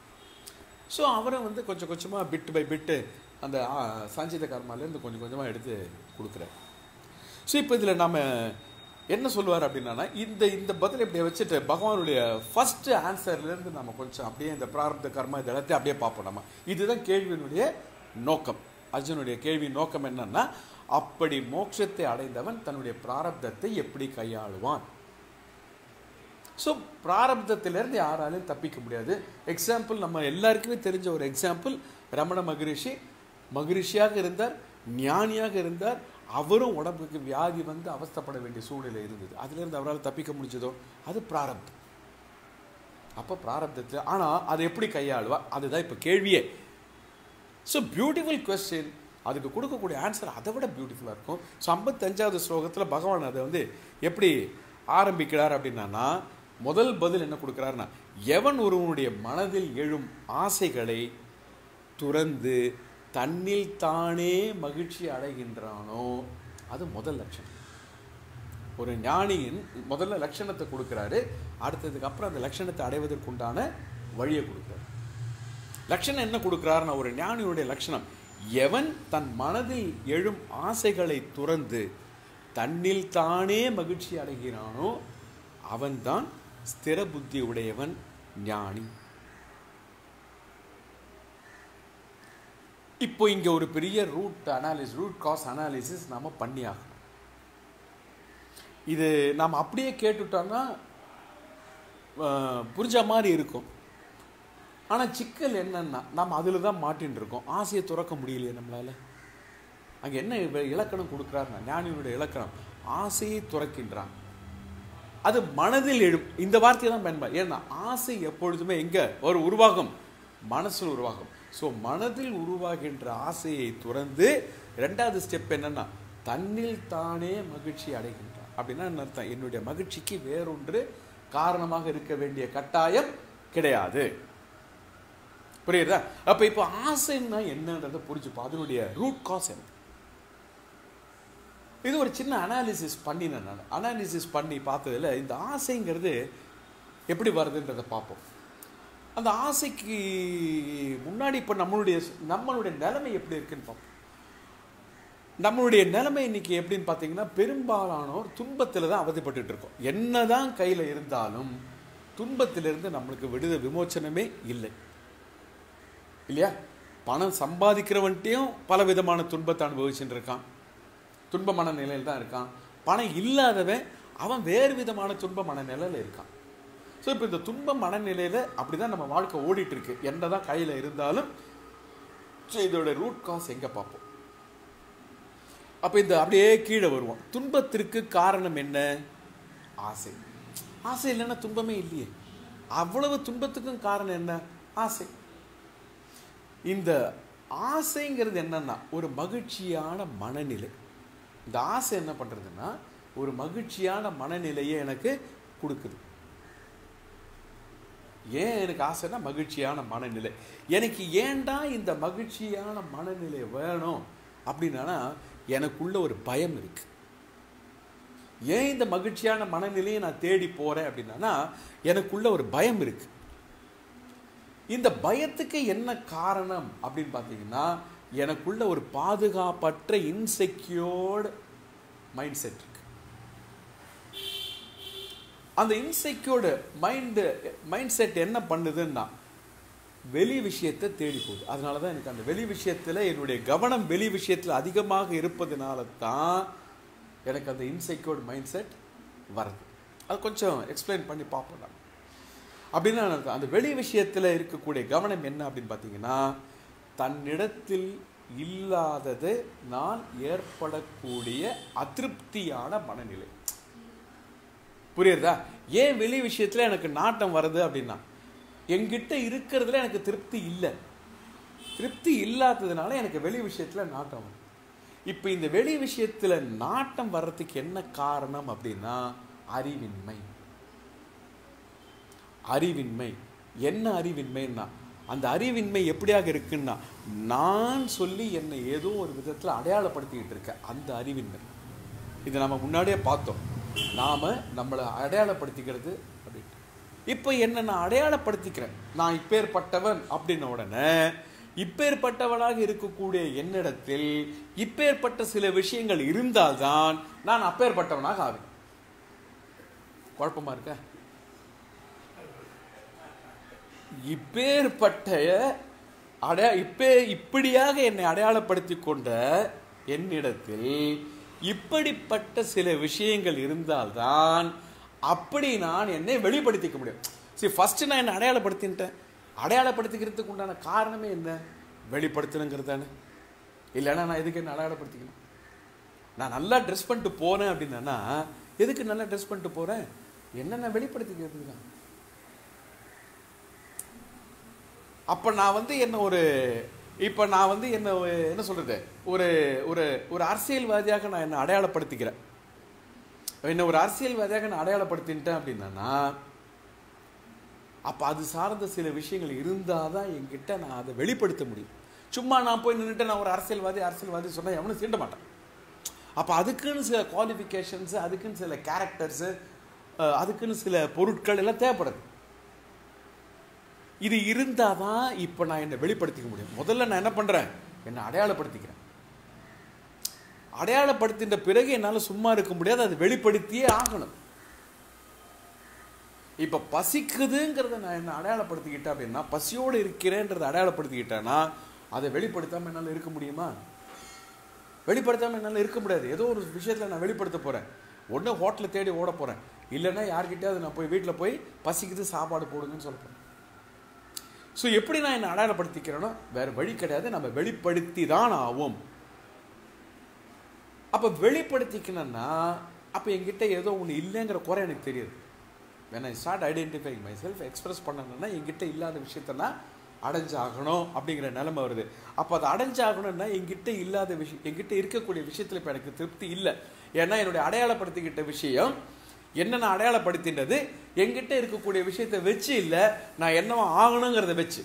ஸோ அவரை வந்து கொஞ்சம் கொஞ்சமாக பிட் பை பிட்டு அந்த ஆ, சஞ்சித கர்மாலேருந்து கொஞ்சம் கொஞ்சமாக எடுத்து கொடுக்குறாரு ஸோ இப்போ இதில் நம்ம என்ன சொல்லுவார் அப்படின்னா இந்த இந்த பதில் இப்படி வச்சுட்டு பகவானுடைய ஃபர்ஸ்ட் ஆன்சர்லேருந்து நம்ம கொஞ்சம் அப்படியே இந்த பிராரப்த கர்மா இது எல்லாத்தையும் அப்படியே பார்ப்போம் நம்ம இதுதான் கேள்வியினுடைய நோக்கம் அர்ஜுனுடைய கேள்வி நோக்கம் என்னன்னா அப்படி மோட்சத்தை அடைந்தவன் தன்னுடைய பிராரப்தத்தை எப்படி கையாளுவான் ஸோ பிராரப்தத்திலிருந்து யாராலையும் தப்பிக்க முடியாது எக்ஸாம்பிள் நம்ம எல்லாருக்குமே தெரிஞ்ச ஒரு எக்ஸாம்பிள் ரமண மகரிஷி மகரிஷியாக இருந்தார் ஞானியாக இருந்தார் அவரும் உடம்புக்கு வியாதி வந்து அவஸ்தைப்பட வேண்டிய சூழ்நிலை இருந்தது அதிலிருந்து அவரால் தப்பிக்க முடிஞ்சதோ அது பிராரப்தம் அப்போ பிராரப்தத்தில் ஆனால் அதை எப்படி கையாளுவா அதுதான் இப்போ கேள்வியே ஸோ பியூட்டிஃபுல் கொஸ்டின் அதுக்கு கொடுக்கக்கூடிய ஆன்சர் அதை விட பியூட்டிஃபுல்லாக இருக்கும் ஸோ ஐம்பத்தஞ்சாவது ஸ்லோகத்தில் பகவான் அதை வந்து எப்படி ஆரம்பிக்கிறார் அப்படின்னா முதல் பதில் என்ன கொடுக்குறாருன்னா எவன் ஒருவனுடைய மனதில் எழும் ஆசைகளை துறந்து தன்னில் தானே மகிழ்ச்சி அடைகின்றானோ அது முதல் லட்சணம் ஒரு ஞானியின் முதல்ல லட்சணத்தை கொடுக்குறாரு அடுத்ததுக்கு அப்புறம் அந்த லட்சணத்தை அடைவதற்குண்டான வழியை கொடுக்குறாரு லட்சணம் என்ன கொடுக்குறாருன்னா ஒரு ஞானியுடைய லட்சணம் எவன் தன் மனதில் எழும் ஆசைகளை துறந்து தன்னில் தானே மகிழ்ச்சி அடைகிறானோ அவன்தான் ஸ்திர புத்தி உடையவன் ஞானி இப்போ இங்க ஒரு பெரிய root analysis root cause analysis நாம பண்ணி ஆகணும் இது நாம் அப்படியே கேட்டுட்டோம்னா அஹ், புரிஞ்ச மாதிரி இருக்கும் ஆனால் சிக்கல் என்னன்னா நம்ம அதில் தான் மாட்டின்னு இருக்கோம் ஆசையை துறக்க முடியலையே நம்மளால அங்கே என்ன இவ- இலக்கணம் கொடுக்குறாருன்னா ஞானியினுடைய இலக்கணம் ஆசையை துறக்கின்றான் அது மனதில் எழும் இந்த வார்த்தையை தான் பயன்பா ஏன்னா ஆசை எப்பொழுதுமே எங்க ஒரு உருவாகும் மனசில் உருவாகும் ஸோ மனதில் உருவாகின்ற ஆசையை துறந்து ரெண்டாவது ஸ்டெப் என்னன்னா தன்னில் தானே மகிழ்ச்சி அடைகின்றான் அப்படின்னா என்ன அர்த்தம் என்னுடைய மகிழ்ச்சிக்கு வேறொன்று காரணமாக இருக்க வேண்டிய கட்டாயம் கிடையாது புரியுதா அப்ப இப்போ ஆசைன்னா என்னன்றதை புரிஞ்சுப்போம் அதனுடைய ரூட் காஸ் என்ன இது ஒரு சின்ன அனாலிசிஸ் பண்ணினேன் நான் அனாலிசிஸ் பண்ணி பார்த்ததுல இந்த ஆசைங்கிறது எப்படி வருதுன்றதை பார்ப்போம் அந்த ஆசைக்கு முன்னாடி இப்போ நம்மளுடைய நம்மளுடைய நிலைமை எப்படி இருக்குன்னு பார்ப்போம் நம்மளுடைய நிலைமை இன்னைக்கு எப்படின்னு பார்த்தீங்கன்னா பெரும்பாலானோர் துன்பத்தில் தான் அவதிப்பட்டுட்டு இருக்கோம் என்னதான் கையில் இருந்தாலும் துன்பத்திலிருந்து நம்மளுக்கு விடுத விமோச்சனமே இல்லை இல்லையா பணம் சம்பாதிக்கிறவன்ட்டையும் பல விதமான துன்பத்தை அனுபவிச்சுட்டு இருக்கான் துன்ப மனநிலையில் தான் இருக்கான் பணம் இல்லாதவன் அவன் வேறு விதமான துன்ப மனநிலையில் இருக்கான் ஸோ இப்போ இந்த துன்ப மனநிலையில் அப்படி தான் நம்ம வாழ்க்கை ஓடிட்டு இருக்கு என்னதான் கையில் இருந்தாலும் ஸோ இதோட ரூட் காஸ் எங்கே பார்ப்போம் அப்போ இந்த அப்படியே கீழே வருவோம் துன்பத்திற்கு காரணம் என்ன ஆசை ஆசை இல்லைன்னா துன்பமே இல்லையே அவ்வளவு துன்பத்துக்கும் காரணம் என்ன ஆசை இந்த ஆசைங்கிறது என்னன்னா ஒரு மகிழ்ச்சியான மனநிலை இந்த ஆசை என்ன பண்றதுன்னா ஒரு மகிழ்ச்சியான மனநிலையை எனக்கு கொடுக்குது ஏன் எனக்கு ஆசைன்னா மகிழ்ச்சியான மனநிலை எனக்கு ஏன்டா இந்த மகிழ்ச்சியான மனநிலை வேணும் அப்படின்னா எனக்குள்ள ஒரு பயம் இருக்கு ஏன் இந்த மகிழ்ச்சியான மனநிலையை நான் தேடி போறேன் அப்படின்னா எனக்குள்ள ஒரு பயம் இருக்கு இந்த பயத்துக்கு என்ன காரணம் அப்படின்னு பார்த்தீங்கன்னா எனக்குள்ள ஒரு பாதுகாப்பற்ற இன்செக்யூர்டு மைண்ட் செட் இருக்கு அந்த இன்செக்யூர்டு மைண்டு மைண்ட் செட் என்ன பண்ணுதுன்னா வெளி விஷயத்தை தேடி போகுது அதனால தான் எனக்கு அந்த வெளி விஷயத்தில் என்னுடைய கவனம் வெளி விஷயத்தில் அதிகமாக இருப்பதனால தான் எனக்கு அந்த இன்செக்யூர்டு மைண்ட் செட் வருது அது கொஞ்சம் எக்ஸ்பிளைன் பண்ணி பார்ப்போம் நான் அப்படின்னா என்ன அர்த்தம்? அந்த வெளி விஷயத்தில் இருக்கக்கூடிய கவனம் என்ன அப்படின்னு பார்த்தீங்கன்னா தன்னிடத்தில் இல்லாதது நான் ஏற்படக்கூடிய அதிருப்தியான மனநிலை புரியுறதா ஏன் வெளி விஷயத்தில் எனக்கு நாட்டம் வருது அப்படின்னா என்கிட்ட இருக்கிறதுல எனக்கு திருப்தி இல்லை திருப்தி இல்லாததுனால எனக்கு வெளி விஷயத்தில் நாட்டம் வரும் இப்போ இந்த வெளி விஷயத்தில் நாட்டம் வர்றதுக்கு என்ன காரணம் அப்படின்னா அறிவின்மை அறிவின்மை என்ன அறிவின்மைன்னா அந்த அறிவின்மை எப்படியாக இருக்குன்னா நான் சொல்லி என்னை ஏதோ ஒரு விதத்தில் அடையாளப்படுத்திக்கிட்டு இருக்கேன் அந்த அறிவின்மை இது நம்ம முன்னாடியே பார்த்தோம் நாம நம்மளை அடையாளப்படுத்திக்கிறது அப்படின்ட்டு இப்போ என்ன நான் அடையாளப்படுத்திக்கிறேன் நான் இப்பேற்பட்டவன் அப்படின்ன உடனே இப்பேற்பட்டவனாக இருக்கக்கூடிய என்னிடத்தில் இப்பேற்பட்ட சில விஷயங்கள் இருந்தால்தான் நான் அப்பேற்பட்டவனாக ஆவேன் குழப்பமா இருக்க இப்பேற்பட்ட அடைய இப்பே இப்படியாக என்னை அடையாளப்படுத்தி கொண்ட என்னிடத்தில் இப்படிப்பட்ட சில விஷயங்கள் இருந்தால்தான் அப்படி நான் என்னை வெளிப்படுத்திக்க முடியும் சரி ஃபர்ஸ்ட் நான் என்ன அடையாளப்படுத்தின்ட்டேன் அடையாளப்படுத்திக்கிறதுக்கு உண்டான காரணமே என்ன வெளிப்படுத்தணுங்கிறது தானே இல்லைன்னா நான் எதுக்கு என்ன அடையாளப்படுத்திக்கணும் நான் நல்லா ட்ரெஸ் பண்ணிட்டு போனேன் அப்படின்னா எதுக்கு நல்லா ட்ரெஸ் பண்ணிட்டு போறேன் என்ன நான் வெளிப்படுத்திக்கிறதுக்கு தான் அப்போ நான் வந்து என்ன ஒரு இப்போ நான் வந்து என்ன ஒரு- என்ன சொல்றது ஒரு ஒரு ஒரு அரசியல்வாதியாக நான் என்ன அடையாளப்படுத்திக்கிறேன் என்ன ஒரு அரசியல்வாதியாக நான் அடையாளப்படுத்திட்டேன் அப்படின்னா அப்போ அது சார்ந்த சில விஷயங்கள் இருந்தால் தான் என்கிட்ட நான் அதை வெளிப்படுத்த முடியும் சும்மா நான் போய் நின்றுட்டு நான் ஒரு அரசியல்வாதி அரசியல்வாதி சொன்னால் எவனும் சீண்ட மாட்டேன் அப்போ அதுக்குன்னு சில குவாலிஃபிகேஷன்ஸு அதுக்குன்னு சில கேரக்டர்ஸு அதுக்குன்னு சில பொருட்கள் எல்லாம் தேவைப்படுது இது இருந்தால் தான் இப்போ நான் என்னை வெளிப்படுத்திக்க முடியும் முதல்ல நான் என்ன பண்ணுறேன் என்னை அடையாளப்படுத்திக்கிறேன் அடையாளப்படுத்தின பிறகு என்னால் சும்மா இருக்க முடியாது அதை வெளிப்படுத்தியே ஆகணும் இப்போ பசிக்குதுங்கிறத நான் என்ன அடையாளப்படுத்திக்கிட்டேன் அப்படின்னா பசியோடு இருக்கிறேன்றதை அடையாளப்படுத்திக்கிட்டேன்னா அதை வெளிப்படுத்தாமல் என்னால் இருக்க முடியுமா வெளிப்படுத்தாமல் என்னால் இருக்க முடியாது ஏதோ ஒரு விஷயத்தில் நான் வெளிப்படுத்த போகிறேன் ஒன்று ஹோட்டலில் தேடி ஓட போகிறேன் இல்லைன்னா யார்கிட்டயாவது நான் போய் வீட்டில் போய் பசிக்குது சாப்பாடு போடுங்கன்னு சொல்ல போகிறேன் ஸோ எப்படி நான் என்னை அடையாளப்படுத்திக்கிறேனோ வேறு வழி கிடையாது நம்ம வெளிப்படுத்தி தான் ஆகும் அப்போ வெளிப்படுத்திக்கணும்னா அப்போ என்கிட்ட ஏதோ ஒன்று இல்லைங்கிற குறை எனக்கு தெரியுது when I start identifying myself express பண்ணணும்னா என்கிட்ட இல்லாத விஷயத்த நான் அடைஞ்சாகணும் அப்படிங்கிற நிலைமை வருது அப்போ அதை அடைஞ்சாகணும்னா என்கிட்ட இல்லாத விஷயம் என்கிட்ட இருக்கக்கூடிய விஷயத்தில் இப்போ எனக்கு திருப்தி இல்லை ஏன்னா என்னுடைய அடையாளப்படுத்திக்கிட்ட விஷயம் என்ன நான் அடையாளப்படுத்தின்றது என்கிட்ட இருக்கக்கூடிய விஷயத்தை வச்சு இல்லை நான் என்னவா ஆகணுங்கிறத வச்சு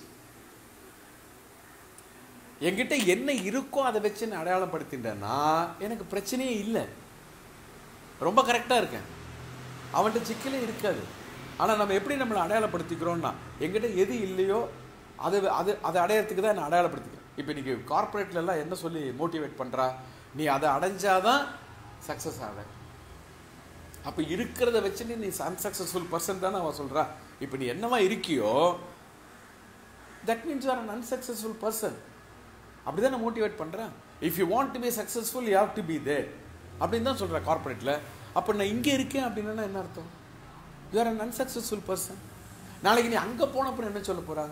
என்கிட்ட என்ன இருக்கோ அதை வச்சு நான் அடையாளப்படுத்தின்றேன்னா எனக்கு பிரச்சனையே இல்லை ரொம்ப கரெக்டாக இருக்கேன் அவன்கிட்ட சிக்கலே இருக்காது ஆனால் நம்ம எப்படி நம்மளை அடையாளப்படுத்திக்கிறோம்னா என்கிட்ட எது இல்லையோ அது அது அதை அடையறதுக்கு தான் நான் அடையாளப்படுத்திக்கிறேன் இப்போ இன்னைக்கு corporateல எல்லாம் என்ன சொல்லி மோட்டிவேட் பண்ணுறா நீ அதை அடைஞ்சாதான் சக்ஸஸ் ஆக அப்போ இருக்கிறத வச்சு நீ அன்சக்ஸஸ்ஃபுல் பர்சன் தானே அவன் சொல்கிறா இப்போ நீ என்னவா இருக்கியோ that means are un unsuccessful person அப்படி தான் மோட்டிவேட் பண்ணுறேன் if you want to be successful you have to be there அப்படின்னு தான் சொல்கிறேன் கார்ப்பரேட்டில் அப்போ நான் இங்கே இருக்கேன் அப்படின்னா என்ன அர்த்தம் you are un unsuccessful person நாளைக்கு நீ அங்கே போன அப்புறம் என்ன சொல்ல போகிறாங்க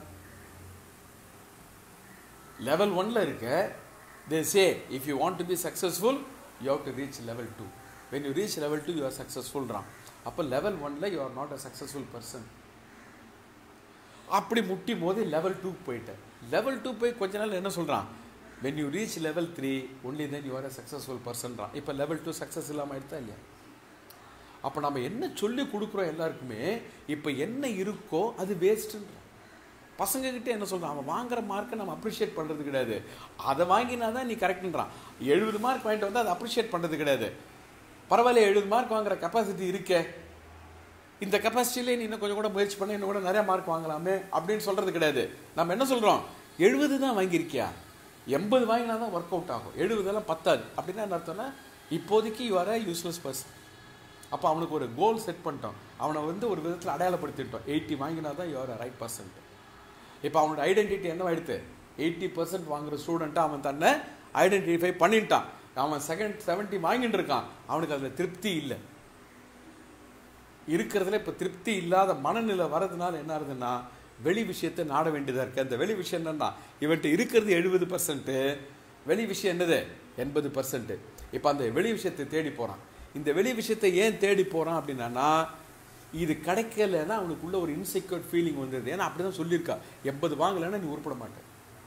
லெவல் ஒன்ல இருக்க they say if you want to be successful you have to reach level two when you reach level two you are சக்ஸஸ்ஃபுல்றான் அப்போ லெவல் ஒன்ல you are not a successful person அப்படி முட்டி மோதி லெவல் டூ போயிட்டேன் level two போய் கொஞ்ச நாள் என்ன சொல்கிறான் when you reach level three only then you are a successful பர்சன்றான் இப்போ லெவல் டூ சக்ஸஸ் இல்லாமல் ஆயிடுதா இல்லையா அப்போ நம்ம என்ன சொல்லி கொடுக்குறோம் எல்லாருக்குமே இப்போ என்ன இருக்கோ அது வேஸ்ட்டுன்றோம் பசங்க கிட்ட என்ன சொல்றான் அவன் வாங்குற மார்க்கை நம்ம அப்ரிஷியேட் பண்ணுறது கிடையாது அதை வாங்கினா தான் நீ கரெக்டுன்றான் எழுபது மார்க் வாங்கிட்டு வந்து அதை அப்ரிஷியேட் பண்ணுறது கிடையாது பரவாயில்ல எழுபது மார்க் வாங்குற கெப்பாசிட்டி இருக்கே இந்த கெப்பாசிட்டிலே நீ இன்னும் கொஞ்சம் கூட முயற்சி பண்ண இன்னும் கூட நிறைய மார்க் வாங்கலாமே அப்படின்னு சொல்றது கிடையாது நம்ம என்ன சொல்றோம் எழுபது தான் வாங்கியிருக்கியா எண்பது வாங்கினா தான் ஒர்க் அவுட் ஆகும் எழுபதெல்லாம் பத்தாது அப்படின்னா என்ன அர்த்தம்னா இப்போதைக்கு யூ ஆர் யூஸ்லெஸ் பர்சன் அப்போ அவனுக்கு ஒரு கோல் செட் பண்ணிட்டோம் அவனை வந்து ஒரு விதத்தில் அடையாளப்படுத்திட்டோம் எயிட்டி வாங்கினா தான் யூ ஆர் ரைட் பர்சன்ட் இப்போ அவனோட ஐடென்டிட்டி என்னவாயிடுத்து எயிட்டி பர்சன்ட் வாங்குற ஸ்டூடெண்ட்டை அவன் தன்னை ஐடென்டிஃபை பண்ணிட்டான் அவன் செகண்ட் செவன்ட்டி வாங்கிட்டு இருக்கான் அவனுக்கு அதில் திருப்தி இல்லை இருக்கிறதுல இப்போ திருப்தி இல்லாத மனநிலை வர்றதுனால என்ன ஆகுதுன்னா வெளி விஷயத்தை நாட வேண்டியதாக இருக்குது அந்த வெளி விஷயம் என்னன்னா இவன்ட்டு இருக்கிறது எழுபது பர்சன்ட்டு வெளி விஷயம் என்னது எண்பது பர்சன்ட்டு இப்போ அந்த வெளி விஷயத்தை தேடி போகிறான் இந்த வெளி விஷயத்தை ஏன் தேடி போகிறான் அப்படின்னா இது கிடைக்கலன்னா அவனுக்குள்ள ஒரு இன்செக்யூர் ஃபீலிங் வந்துடுது ஏன்னா அப்படி தான் சொல்லியிருக்கா எண்பது வாங்கலைன்னா நீ உருப்பட மாட்ட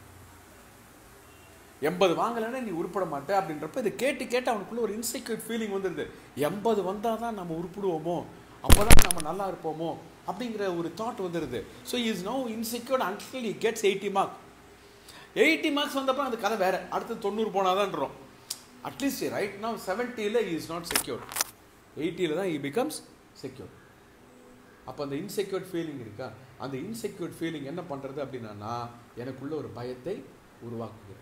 எண்பது வாங்கலைன்னா நீ உருப்பட மாட்டே அப்படின்றப்ப இதை கேட்டு கேட்டு அவனுக்குள்ள ஒரு இன்செக்யூர் ஃபீலிங் வந்துடுது எண்பது வந்தால் தான் நம்ம உருப்பிடுவோமோ அப்போ தான் நம்ம நல்லா இருப்போமோ அப்படிங்கிற ஒரு தாட் வந்துடுது so is no insecured until he gets eighty mark eighty marks வந்தப்போ அந்த கதை வேற அடுத்து தொண்ணூறு போனாதான்றோம் அட்லீஸ்ட் ரைட் now செவன்ட்டியில் இஸ் நாட் செக்யூர் எயிட்டியில் தான் he பிகம்ஸ் செக்யூர் அப்போ அந்த இன்செக்யூர்ட் ஃபீலிங் இருக்கா அந்த இன்செக்யூர்ட் ஃபீலிங் என்ன பண்ணுறது அப்படின்னா எனக்குள்ள ஒரு பயத்தை உருவாக்குகிறது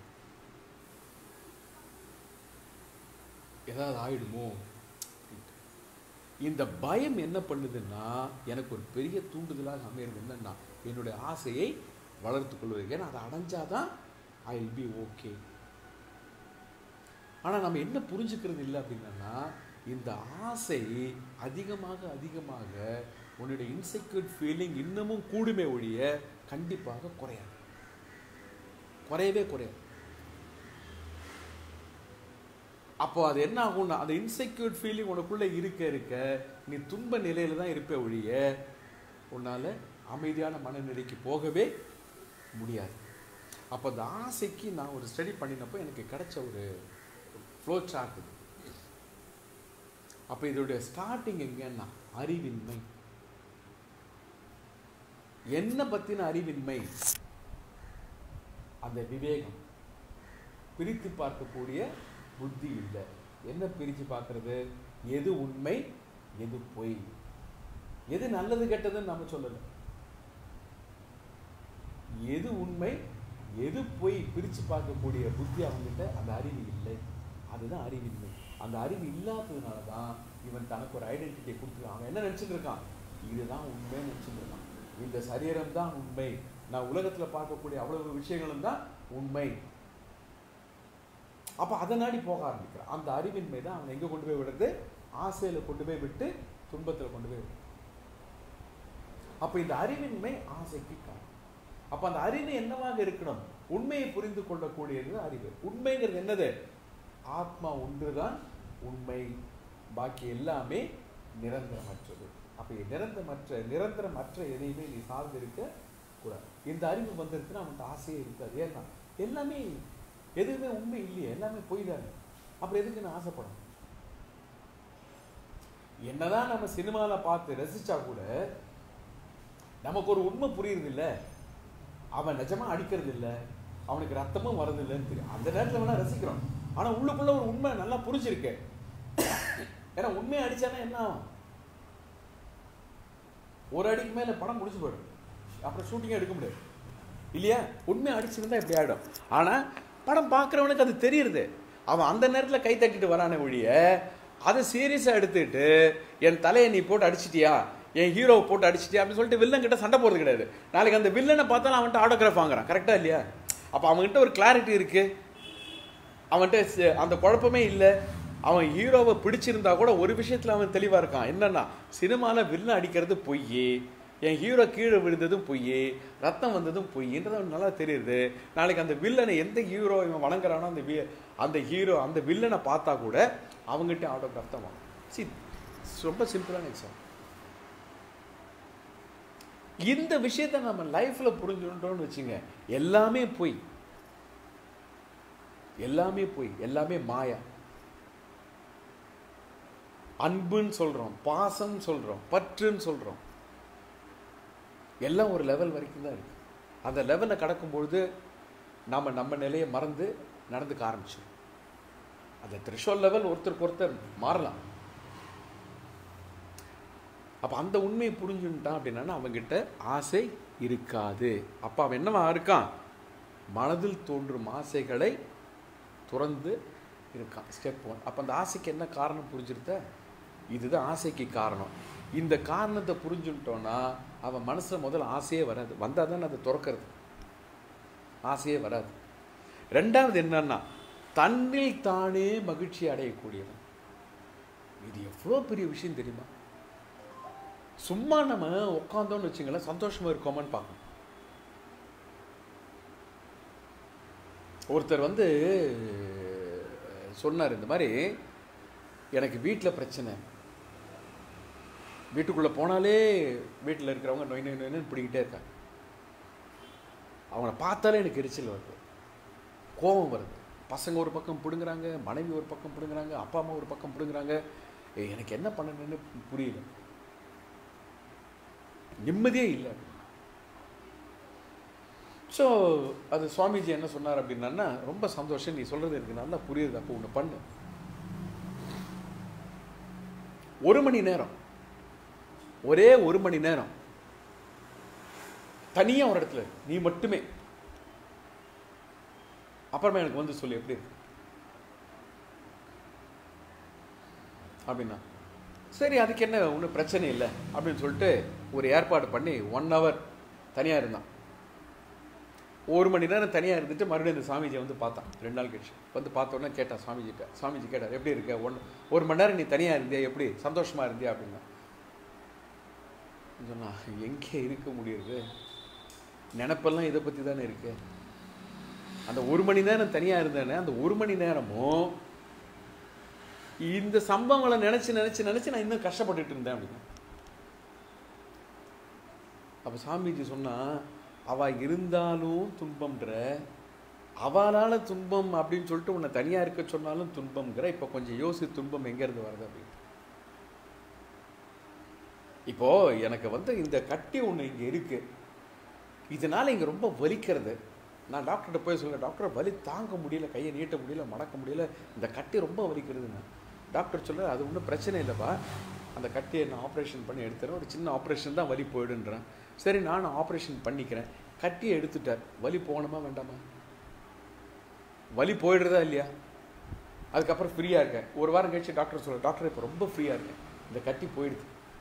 ஏதாவது ஆயிடுமோ அப்படின்ட்டு. இந்த பயம் என்ன பண்ணுதுன்னா எனக்கு ஒரு பெரிய தூண்டுதலாக அமையிறது என்னன்னா என்னுடைய ஆசையை வளர்த்து கொள்வது ஏன்னா அதை அடைஞ்சாதான் ஐ வில் பி ஓகே ஆனால் நம்ம என்ன புரிஞ்சுக்கிறது இல்லை அப்படின்னா இந்த ஆசை அதிகமாக அதிகமாக உன்னுடைய இன்செக்யூர் ஃபீலிங் இன்னமும் கூடுமே ஒழிய கண்டிப்பாக குறையாது குறையவே குறையாது அப்போ அது என்ன ஆகும்னா அந்த இன்செக்யூர் ஃபீலிங் உனக்குள்ள இருக்க இருக்க நீ துன்ப நிலையில தான் இருப்பே ஒழிய உன்னால அமைதியான மனநிலைக்கு போகவே முடியாது அப்போ அந்த ஆசைக்கு நான் ஒரு ஸ்டடி பண்ணினப்போ எனக்கு கிடைச்ச ஒரு ஃப்ளோ சார்ட் இது அப்போ இதோடைய ஸ்டார்டிங் எங்கன்னா அறிவின்மை என்ன பத்தின அறிவின்மை அந்த விவேகம் பிரித்து பார்க்கக்கூடிய புத்தி இல்லை என்ன பிரித்து பார்க்கறது எது உண்மை எது பொய் எது நல்லது கெட்டதுன்னு நம்ம சொல்லலை எது உண்மை எது பொய் பிரித்து பார்க்கக்கூடிய புத்தி அவங்ககிட்ட அந்த அறிவு இல்லை அதுதான் அறிவின்மை அந்த அறிவு இல்லாததுனால தான் இவன் தனக்கு ஒரு ஐடென்டிட்டியை கொடுத்துருக்கான் அவன் என்ன நினச்சிட்டு இருக்கான் இதுதான் உண்மைன்னு நினச்சிட்டு இருக்கான் இந்த சரீரம் தான் உண்மை நான் உலகத்தில் பார்க்கக்கூடிய அவ்வளவு விஷயங்களும் தான் உண்மை அப்போ அதை நாடி போக ஆரம்பிக்கிறான் அந்த அறிவின்மை தான் அவனை எங்கே கொண்டு போய் விடுறது ஆசையில் கொண்டு போய் விட்டு துன்பத்தில் கொண்டு போய் விடுறது அப்போ இந்த அறிவின்மை ஆசைக்கு காரணம் அப்போ அந்த அறிவு என்னவாக இருக்கணும் உண்மையை புரிந்து கொள்ளக்கூடியது அறிவு உண்மைங்கிறது என்னது ஆத்மா ஒன்றுதான் உண்மை பாக்கி எல்லாமே நிரந்தரமற்றது அப்போ நிரந்தரமற்ற நிரந்தரமற்ற எதையுமே நீ சார்ந்து இருக்க கூடாது இந்த அறிவு வந்திருக்குன்னா அவனுக்கு ஆசையே இருக்காது ஏன்னா எல்லாமே எதுவுமே உண்மை இல்லையே எல்லாமே பொய் தானே அப்புறம் எதுக்கு நான் ஆசைப்படணும் என்னதான் நம்ம சினிமாவில் பார்த்து ரசிச்சா கூட நமக்கு ஒரு உண்மை புரியுறது இல்லை அவன் நிஜமா அடிக்கிறது இல்லை அவனுக்கு ரத்தமும் வரது இல்லைன்னு தெரியும் அந்த நேரத்தில் வேணா ரசிக்கிறோம் ஆனால் உள்ளுக்குள்ள ஒரு உண்மை நல்லா புரிஞ்சிருக்கு ஏன்னா உண்மையை அடிச்சானா என்ன ஆகும் ஒரு அடிக்கு மேலே படம் முடிச்சு போயிடும் அப்புறம் ஷூட்டிங்கே எடுக்க முடியாது இல்லையா உண்மை அடிச்சிருந்தா இப்படி ஆகிடும் ஆனால் படம் பார்க்குறவனுக்கு அது தெரியுது அவன் அந்த நேரத்தில் கை தட்டிட்டு வரானே ஒழிய அதை சீரியஸாக எடுத்துக்கிட்டு என் தலையை நீ போட்டு அடிச்சிட்டியா என் ஹீரோவை போட்டு அடிச்சிட்டியா அப்படின்னு சொல்லிட்டு வில்லன் கிட்ட சண்டை போகிறது கிடையாது நாளைக்கு அந்த வில்லனை பார்த்தாலும் அவன்கிட்ட ஆட்டோகிராஃப் வாங்குறான் கரெக்டாக இல்லையா அப்போ அவன்கிட்ட ஒரு கிளாரிட்டி இருக்கு அவன்கிட்ட ச- அந்த குழப்பமே இல்லை அவன் ஹீரோவை பிடிச்சிருந்தா கூட ஒரு விஷயத்தில் அவன் தெளிவாக இருக்கான் என்னன்னா சினிமாவில் வில்லன் அடிக்கிறது பொய் என் ஹீரோ கீழே விழுந்ததும் பொய் ரத்தம் வந்ததும் பொய்ன்றது அவனுக்கு நல்லா தெரியுது நாளைக்கு அந்த வில்லனை எந்த ஹீரோ இவன் வணங்குறானோ அந்த வி- அந்த ஹீரோ அந்த வில்லனை பார்த்தா கூட அவங்ககிட்ட ஆட்டோகிராஃப் தான் வாங்கும் சி ரொம்ப சிம்பிளான எக்ஸாம் இந்த விஷயத்தை நம்ம லைஃப்ல புரிஞ்சுட்டோம்னு வச்சுங்க எல்லாமே பொய் எல்லாமே பொய் எல்லாமே மாயா அன்புன்னு சொல்றோம் பாசம் சொல்றோம் பற்றுன்னு சொல்றோம் எல்லாம் ஒரு லெவல் வரைக்கும் தான் இருக்கு அந்த லெவலை கடக்கும்பொழுது நாம நம்ம நிலையை மறந்து நடந்துக்க ஆரம்பிச்சோம் அந்த த்ரிஷோல் லெவல் ஒருத்தருக்கு ஒருத்தர் மாறலாம் அப்போ அந்த உண்மையை புரிஞ்சுட்டான் அப்படின்னா அவன்கிட்ட ஆசை இருக்காது அப்போ அவன் என்னவா இருக்கான் மனதில் தோன்றும் ஆசைகளை துறந்து இருக்கான் ஸ்டெப் ஒன் அப்போ அந்த ஆசைக்கு என்ன காரணம் புரிஞ்சிருத்த இதுதான் ஆசைக்கு காரணம் இந்த காரணத்தை புரிஞ்சுட்டோன்னா அவன் மனசுல முதல்ல ஆசையே வராது வந்தால் தானே அதை துறக்கிறது ஆசையே வராது ரெண்டாவது என்னன்னா தன்னில் தானே மகிழ்ச்சி அடையக்கூடியவன் இது எவ்வளோ பெரிய விஷயம் தெரியுமா சும்மா நம்ம உட்காந்தோம்னு வச்சுங்களேன் சந்தோஷமா இருக்கோமான்னு பார்க்கணும் ஒருத்தர் வந்து சொன்னார் இந்த மாதிரி எனக்கு வீட்டில் பிரச்சனை வீட்டுக்குள்ளே போனாலே வீட்டில் இருக்கிறவங்க நொய் நொய் நொய்னு பிடிக்கிட்டே இருக்காங்க அவங்கள பார்த்தாலே எனக்கு எரிச்சல் வருது கோபம் வருது பசங்க ஒரு பக்கம் பிடுங்குறாங்க மனைவி ஒரு பக்கம் பிடுங்குறாங்க அப்பா அம்மா ஒரு பக்கம் பிடுங்குறாங்க ஏய், எனக்கு என்ன பண்ணணும்னு புரியல நிம்மதியே இல்லை ஸோ அது சுவாமிஜி என்ன சொன்னார் அப்படின்னா ரொம்ப சந்தோஷம் நீ சொல்றது எனக்கு நல்லா புரியுது அப்போ ஒன்று பண்ணு ஒரு மணி நேரம் ஒரே ஒரு மணி நேரம் தனியா ஒரு இடத்துல இரு. நீ மட்டுமே அப்புறமா எனக்கு வந்து சொல்லு எப்படி இருக்கு அப்படின்னா சரி அதுக்கு என்ன ஒன்றும் பிரச்சனை இல்லை அப்படின்னு சொல்லிட்டு ஒரு ஏற்பாடு பண்ணி ஒன் ஹவர் தனியாக இருந்தான் ஒரு மணி நேரம் தனியாக இருந்துட்டு மறுபடியும் இந்த சாமிஜியை வந்து பார்த்தான் ரெண்டு நாள் கழிச்சு வந்து பார்த்த உடனே கேட்டான் சாமிஜிட்ட சாமிஜி கேட்டார் எப்படி இருக்க ஒன்று ஒரு மணி நேரம் நீ தனியாக இருந்தியா எப்படி சந்தோஷமா இருந்தியா அப்படின்னா சொன்னா எங்கே இருக்க முடியுது நினப்பெல்லாம் இதை பற்றி தானே இருக்கு அந்த ஒரு மணி நேரம் தனியாக இருந்தேனே அந்த ஒரு மணி நேரமும் இந்த சம்பவங்களை நினச்சி நினச்சி நினச்சி நான் இன்னும் கஷ்டப்பட்டுட்டு இருந்தேன் அப்படின்னா அப்போ சாமிஜி சொன்னா அவ இருந்தாலும் துன்பம்ன்ற அவளால் துன்பம் அப்படின்னு சொல்லிட்டு உன்னை தனியாக இருக்க சொன்னாலும் துன்பம்ங்கிற இப்போ கொஞ்சம் யோசி துன்பம் எங்கேருந்து வருது அப்படின்னு இப்போ எனக்கு வந்து இந்த கட்டி ஒன்று இங்கே இருக்கு இதனால இங்கே ரொம்ப வலிக்கிறது நான் டாக்டர்கிட்ட போய் சொல்லுவேன் டாக்டர் வலி தாங்க முடியல கையை நீட்ட முடியல மடக்க முடியல இந்த கட்டி ரொம்ப வலிக்கிறதுன்னு டாக்டர் சொல்ல அது ஒன்றும் பிரச்சனை இல்லைப்பா அந்த கட்டியை நான் ஆப்ரேஷன் பண்ணி எடுத்துறேன் ஒரு சின்ன ஆப்ரேஷன் தான் வலி போயிடுன்றேன் சரி நானும் ஆப்ரேஷன் பண்ணிக்கிறேன் கட்டியை எடுத்துட்டார் வலி போகணுமா வேண்டாமா வலி போயிடுறதா இல்லையா அதுக்கப்புறம் ஃப்ரீயாக இருக்கேன் ஒரு வாரம் கழிச்சு டாக்டர் சொல்ல டாக்டர் இப்போ ரொம்ப ஃப்ரீயாக இருக்கேன் இந்த கட்டி போயிடுது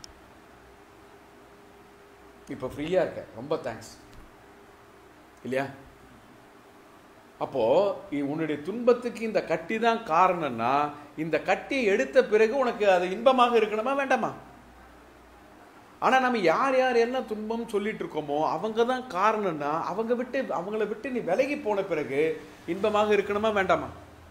இப்போ ஃப்ரீயாக இருக்கேன் ரொம்ப தேங்க்ஸ் இல்லையா அப்போ இ- உன்னுடைய துன்பத்துக்கு இந்த கட்டி தான் காரணம்னா இந்த கட்டியை எடுத்த பிறகு உனக்கு அது இன்பமாக இருக்கணுமா வேண்டாமா ஆனா நம்ம யார் யார் என்ன துன்பம் சொல்லிட்டு இருக்கோமோ அவங்க தான் காரணம்னா அவங்க விட்டு அவங்கள விட்டு நீ விலகி போன பிறகு இன்பமாக இருக்கணுமா வேண்டாமா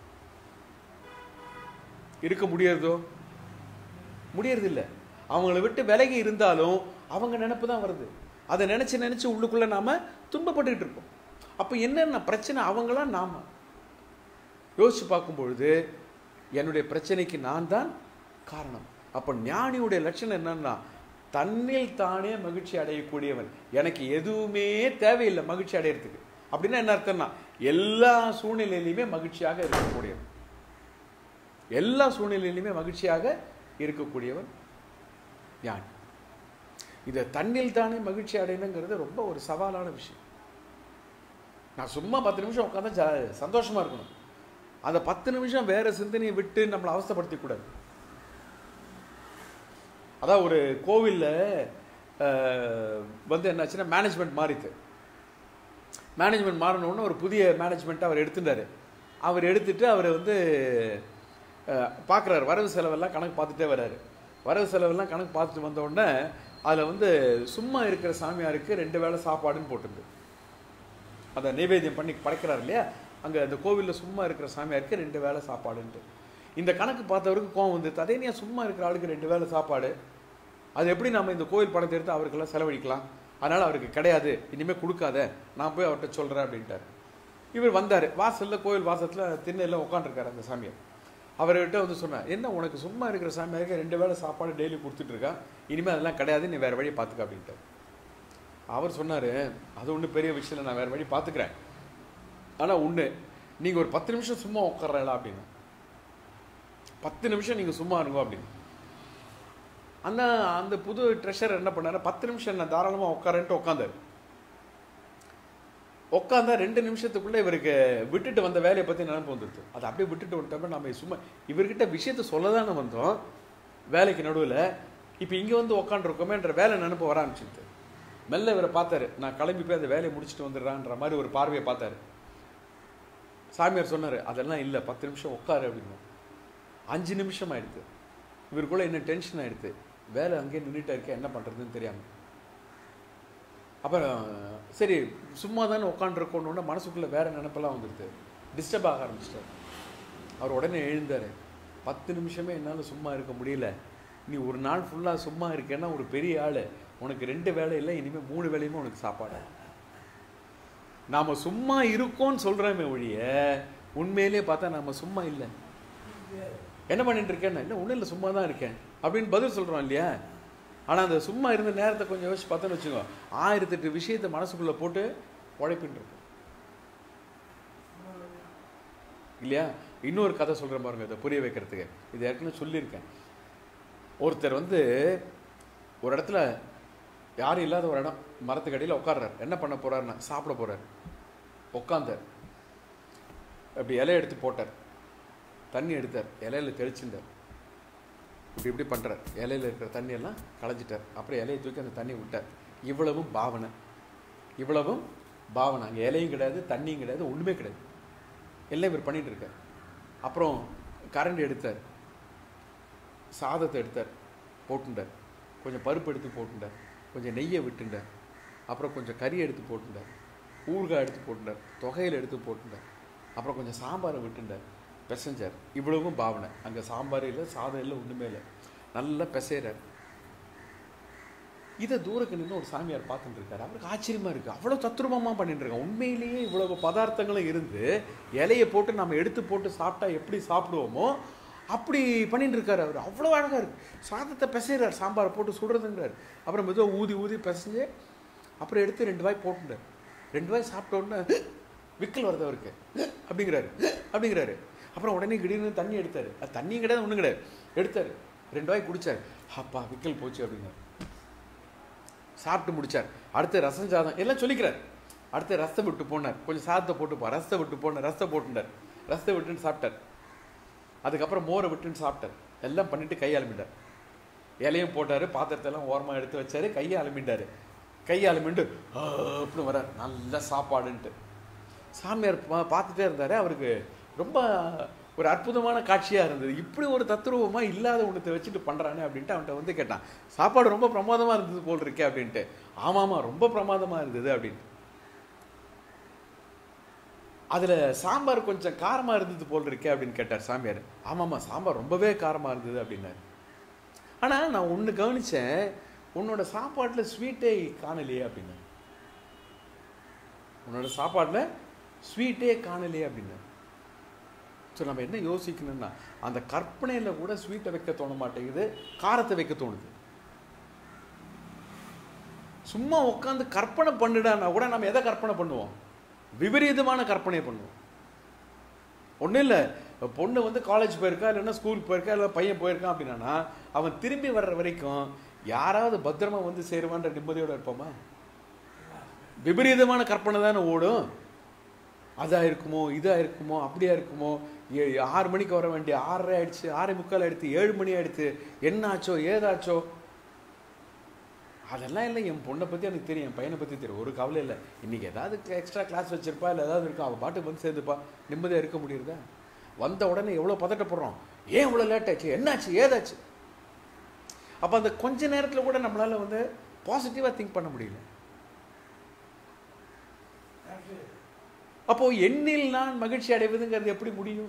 இருக்க முடியறதோ முடியறது இல்ல அவங்கள விட்டு விலகி இருந்தாலும் அவங்க நினைப்பு தான் வருது அதை நினைச்சு நினைச்சு உள்ளுக்குள்ள நாம துன்பப்பட்டுக்கிட்டு இருக்கோம் அப்போ என்னென்ன பிரச்சனை அவங்களா நாம யோசிச்சு பார்க்கும் பொழுது என்னுடைய பிரச்சனைக்கு நான் தான் காரணம் அப்போ ஞானியுடைய லட்சணம் என்னன்னா தன்னில் தானே மகிழ்ச்சி அடையக்கூடியவன் எனக்கு எதுவுமே தேவையில்லை மகிழ்ச்சி அடையறதுக்கு அப்படின்னா என்ன அர்த்தம்னா எல்லா சூழ்நிலையிலுமே மகிழ்ச்சியாக இருக்கக்கூடியவன் எல்லா சூழ்நிலையிலுமே மகிழ்ச்சியாக இருக்கக்கூடியவன் ஞானி இதை தன்னில் தானே மகிழ்ச்சி அடையணுங்கிறது ரொம்ப ஒரு சவாலான விஷயம் நான் சும்மா பத்து நிமிஷம் உட்காந்தா ஜா- சந்தோஷமா இருக்கணும் அந்த பத்து நிமிஷம் வேற சிந்தனையை விட்டு நம்மளை அவஸ்தைப்படுத்திக் கூடாது அதான் ஒரு கோவில்ல அஹ், வந்து என்னாச்சுன்னா மேனேஜ்மெண்ட் மாறித்து மேனேஜ்மெண்ட் மாறின உடனே ஒரு புதிய மேனேஜ்மெண்ட் அவர் எடுத்துட்டாரு அவர் எடுத்துட்டு அவர் வந்து பார்க்குறாரு வரவு செலவெல்லாம் கணக்கு பார்த்துட்டே வர்றாரு வரவு செலவெல்லாம் கணக்கு பார்த்துட்டு வந்த உடனே அதில் வந்து சும்மா இருக்கிற சாமியாருக்கு ரெண்டு வேளை சாப்பாடுன்னு போட்டிருந்து அதை நைவேத்தியம் பண்ணி படைக்கிறார் இல்லையா அங்கே அந்த கோவிலில் சும்மா இருக்கிற சாமியாருக்கு ரெண்டு வேளை சாப்பாடுன்ட்டு இந்த கணக்கு பார்த்தவருக்கு கோவம் வந்து அதே நீ சும்மா இருக்கிற ஆளுக்கு ரெண்டு வேளை சாப்பாடு அது எப்படி நம்ம இந்த கோவில் பணத்தை எடுத்து அவருக்கெல்லாம் செலவழிக்கலாம் அதனால் அவருக்கு கிடையாது இனிமேல் கொடுக்காத நான் போய் அவர்கிட்ட சொல்கிறேன் அப்படின்ட்டார் இவர் வந்தார் வாசலில் கோவில் வாசத்தில் திண்ணையில் உட்காந்துருக்காரு அந்த சாமியார் அவர்கிட்ட வந்து சொன்னார் என்ன உனக்கு சும்மா இருக்கிற சாமியாருக்கு ரெண்டு வேளை சாப்பாடு டெய்லி கொடுத்துட்டு இருக்கா இனிமேல் அதெல்லாம் கிடையாது நீ வேறு வழியை பார்த்துக்க அப்படின்ட்டார் அவர் சொன்னார் அது ஒன்றும் பெரிய விஷயம் இல்லை நான் வேறு வழி பார்த்துக்கிறேன் ஆனால் ஒன்று நீங்கள் ஒரு பத்து நிமிஷம் சும்மா உட்கார்றீங்களா அப்படின்னு பத்து நிமிஷம் நீங்கள் சும்மா இருங்க அப்படின்னு அந்த அந்த புது ட்ரெஷர் என்ன பண்ணாரு பத்து நிமிஷம் நான் தாராளமாக உட்காரன்ட்டு உட்காந்தாரு உட்காந்தா ரெண்டு நிமிஷத்துக்குள்ள இவருக்கு விட்டுட்டு வந்த வேலையை பற்றி நினைப்பு வந்துடுது அதை அப்படியே விட்டுட்டு வந்துட்டோம்னா நம்ம சும்மா இவர்கிட்ட விஷயத்த சொல்ல தானே வந்தோம் வேலைக்கு நடுவில் இப்போ இங்கே வந்து உட்காந்துருக்கோமேன்ற வேலை நினைப்பு வர ஆரம்பிச்சிருது மெல்ல இவரை பார்த்தாரு நான் கிளம்பி போய் அந்த வேலையை முடிச்சுட்டு வந்துடுறான்ற மாதிரி ஒரு பார்வையை பார்த்தாரு சாமியார் சொன்னார் அதெல்லாம் இல்லை பத்து நிமிஷம் உட்காரு அப்படின்னு அஞ்சு நிமிஷம் ஆயிடுது இவருக்குள்ள என்ன டென்ஷன் ஆயிடுது வேலை அங்கேயே நின்றுட்டா இருக்க என்ன பண்ணுறதுன்னு தெரியாமல் அப்புறம் சரி சும்மா தானே உட்காந்துருக்கோன்னு மனசுக்குள்ளே வேற நினைப்பெல்லாம் வந்துடுது டிஸ்டர்ப் ஆக ஆரம்பிச்சிட்டார் அவர் உடனே எழுந்தார் பத்து நிமிஷமே என்னால் சும்மா இருக்க முடியல நீ ஒரு நாள் ஃபுல்லாக சும்மா இருக்கேன்னா ஒரு பெரிய ஆள் உனக்கு ரெண்டு வேலை இல்லை இனிமேல் மூணு வேலையுமே உனக்கு சாப்பாடு நாம் சும்மா இருக்கோம்னு சொல்கிறோமே ஒழிய உண்மையிலே பார்த்தா நாம் சும்மா இல்லை என்ன பண்ணிட்டு இருக்கேன் இல்லை ஒன்றும் இல்லை சும்மா தான் இருக்கேன் அப்படின்னு பதில் சொல்கிறோம் இல்லையா ஆனால் அந்த சும்மா இருந்த நேரத்தை கொஞ்சம் யோசிச்சு பார்த்தோன்னு வச்சுக்கோ ஆயிரத்தெட்டு விஷயத்தை மனசுக்குள்ளே போட்டு உழைப்பின்னு இருக்கும் இல்லையா இன்னொரு கதை சொல்கிறேன் பாருங்க இதை புரிய வைக்கிறதுக்கு இது ஏற்கனவே சொல்லியிருக்கேன் ஒருத்தர் வந்து ஒரு இடத்துல யாரும் இல்லாத ஒரு இடம் மரத்துக்கு அடியில் உட்கார்றாரு என்ன பண்ண போறாருன்னா சாப்பிட போறாரு உட்காந்தார் அப்படி இலையை எடுத்து போட்டார் தண்ணி எடுத்தார் இலையில தெளிச்சிருந்தார் இப்படி இப்படி பண்றார் இலையில இருக்கிற தண்ணியெல்லாம் களைஞ்சிட்டார் அப்புறம் இலையை தூக்கி அந்த தண்ணி விட்டார் இவ்வளவும் பாவனை இவ்வளவும் பாவனை அங்கே இலையும் கிடையாது தண்ணியும் கிடையாது ஒன்றுமே கிடையாது எல்லாம் இவர் பண்ணிட்டு இருக்கார் அப்புறம் கரண்ட் எடுத்தார் சாதத்தை எடுத்தார் போட்டுண்டார் கொஞ்சம் பருப்பு எடுத்து போட்டுண்டார் கொஞ்சம் நெய்யை விட்டுண்டார் அப்புறம் கொஞ்சம் கறி எடுத்து போட்டுண்டார் ஊறுகாய் எடுத்து போட்டுண்டார் தொகையில் எடுத்து போட்டுண்டார் அப்புறம் கொஞ்சம் சாம்பாரை விட்டுண்டார் பிசைஞ்சார் இவ்வளவும் பாவனை அங்கே சாம்பார் இல்லை சாதம் இல்லை ஒன்றுமே இல்லை நல்லா பிசைறார் இதை தூரக்கு நின்று ஒரு சாமியார் பார்த்துட்டு இருக்காரு அவருக்கு ஆச்சரியமா இருக்கு அவ்வளோ தத்ரூபமா பண்ணிட்டு இருக்காங்க உண்மையிலேயே இவ்வளவு பதார்த்தங்களும் இருந்து இலையை போட்டு நம்ம எடுத்து போட்டு சாப்பிட்டா எப்படி சாப்பிடுவோமோ அப்படி பண்ணிட்டு இருக்காரு அவர் அவ்வளோ அழகா இருக்கு சாதத்தை பிசைறார் சாம்பாரை போட்டு சுடுறதுங்கிறார் அப்புறம் மெதுவாக ஊதி ஊதி பிசைஞ்சு அப்புறம் எடுத்து ரெண்டு வாய் போட்டுட்டார் ரெண்டு வாய் சாப்பிட்ட உடனே விக்கல் வருது அவருக்கு அப்படிங்கிறாரு அப்படிங்கிறாரு அப்புறம் உடனே திடீர்னு தண்ணி எடுத்தாரு அது தண்ணியும் கிடையாது ஒன்றும் கிடையாது எடுத்தாரு ரெண்டு வாய் குடிச்சாரு அப்பா விக்கல் போச்சு அப்படிங்கிறார் சாப்பிட்டு முடிச்சார் அடுத்து ரசம் சாதம் எல்லாம் சொல்லிக்கிறார் அடுத்து ரசத்தை விட்டு போனார் கொஞ்சம் சாதத்தை போட்டுப்பா ரசத்தை விட்டு போனார் ரசத்தை போட்டுட்டார் ரசத்தை விட்டுன்னு சாப்பிட்டார் அதுக்கப்புறம் மோரை விட்டுன்னு சாப்பிட்டார் எல்லாம் பண்ணிட்டு கை அலம்பிட்டார் இலையும் போட்டார் பாத்திரத்தெல்லாம் ஓரமாக எடுத்து வச்சாரு கையை அலம்பிட்டாரு கையை அலம்பிண்டு அப்படின்னு வரார் நல்ல சாப்பாடுன்ட்டு சாமியார் பா- பார்த்துட்டே இருந்தார் அவருக்கு ரொம்ப ஒரு அற்புதமான காட்சியாக இருந்தது இப்படி ஒரு தத்ரூபமாக இல்லாத ஒன்றத்தை வச்சுட்டு பண்ணுறானே அப்படின்ட்டு அவன்கிட்ட வந்து கேட்டான் சாப்பாடு ரொம்ப பிரமாதமாக இருந்தது போல் இருக்கே அப்படின்ட்டு ஆமாமா ரொம்ப பிரமாதமாக இருந்தது அப்படின்ட்டு அதில் சாம்பார் கொஞ்சம் காரமாக இருந்தது போல் இருக்கே அப்படின்னு கேட்டார் சாமியார் ஆமாம்மா சாம்பார் ரொம்பவே காரமாக இருந்தது அப்படின்னாரு ஆனால் நான் ஒன்று கவனிச்சேன் உன்னோட சாப்பாட்டில் ஸ்வீட்டே காணலையே அப்படின்னாரு உன்னோட சாப்பாட்டில் ஸ்வீட்டே காணலையே அப்படின்னாரு ஸோ நம்ம என்ன யோசிக்கணும்னா அந்த கற்பனையில் கூட ஸ்வீட்டை வைக்க தோண மாட்டேங்குது காரத்தை வைக்க தோணுது சும்மா உட்காந்து கற்பனை பண்ணுடான்னா கூட நம்ம எதை கற்பனை பண்ணுவோம் விபரீதமான கற்பனை பண்ணுவோம் ஒன்றும் இல்லை பொண்ணு வந்து காலேஜ் போயிருக்கா இல்லைன்னா ஸ்கூல் போயிருக்கா இல்லை பையன் போயிருக்கான் அப்படின்னா அவன் திரும்பி வர்ற வரைக்கும் யாராவது பத்திரமா வந்து சேருவான்ற நிம்மதியோட இருப்போமா விபரீதமான கற்பனை தானே ஓடும் அதா இருக்குமோ இதா இருக்குமோ அப்படியா இருக்குமோ ஏ- ஆறு மணிக்கு வர வேண்டிய ஆறரை ஆயிடுச்சு ஆறே முக்கால் ஆயிடுச்சு ஏழு மணி ஆயிடுச்சு என்ன ஆச்சோ ஏதாச்சோ அதெல்லாம் இல்லை என் பொண்ணை பற்றி எனக்கு தெரியும் என் பையனை பற்றி தெரியும் ஒரு கவலை இல்லை இன்னைக்கு ஏதாவது எக்ஸ்ட்ரா கிளாஸ் வச்சிருப்பா இல்லை ஏதாவது இருக்கும் அவள் பாட்டுக்கு வந்து சேர்ந்துப்பா நிம்மதியாக இருக்க முடியுதா வந்த உடனே எவ்வளோ பதட்டப்படுறோம் ஏன் இவ்வளோ லேட் ஆச்சு என்னாச்சு ஏதாச்சு அப்போ அந்த கொஞ்ச நேரத்தில் கூட நம்மளால வந்து பாசிட்டிவாக திங்க் பண்ண முடியல அப்போ எண்ணில் நான் மகிழ்ச்சி அடைவதுங்கிறது எப்படி முடியும்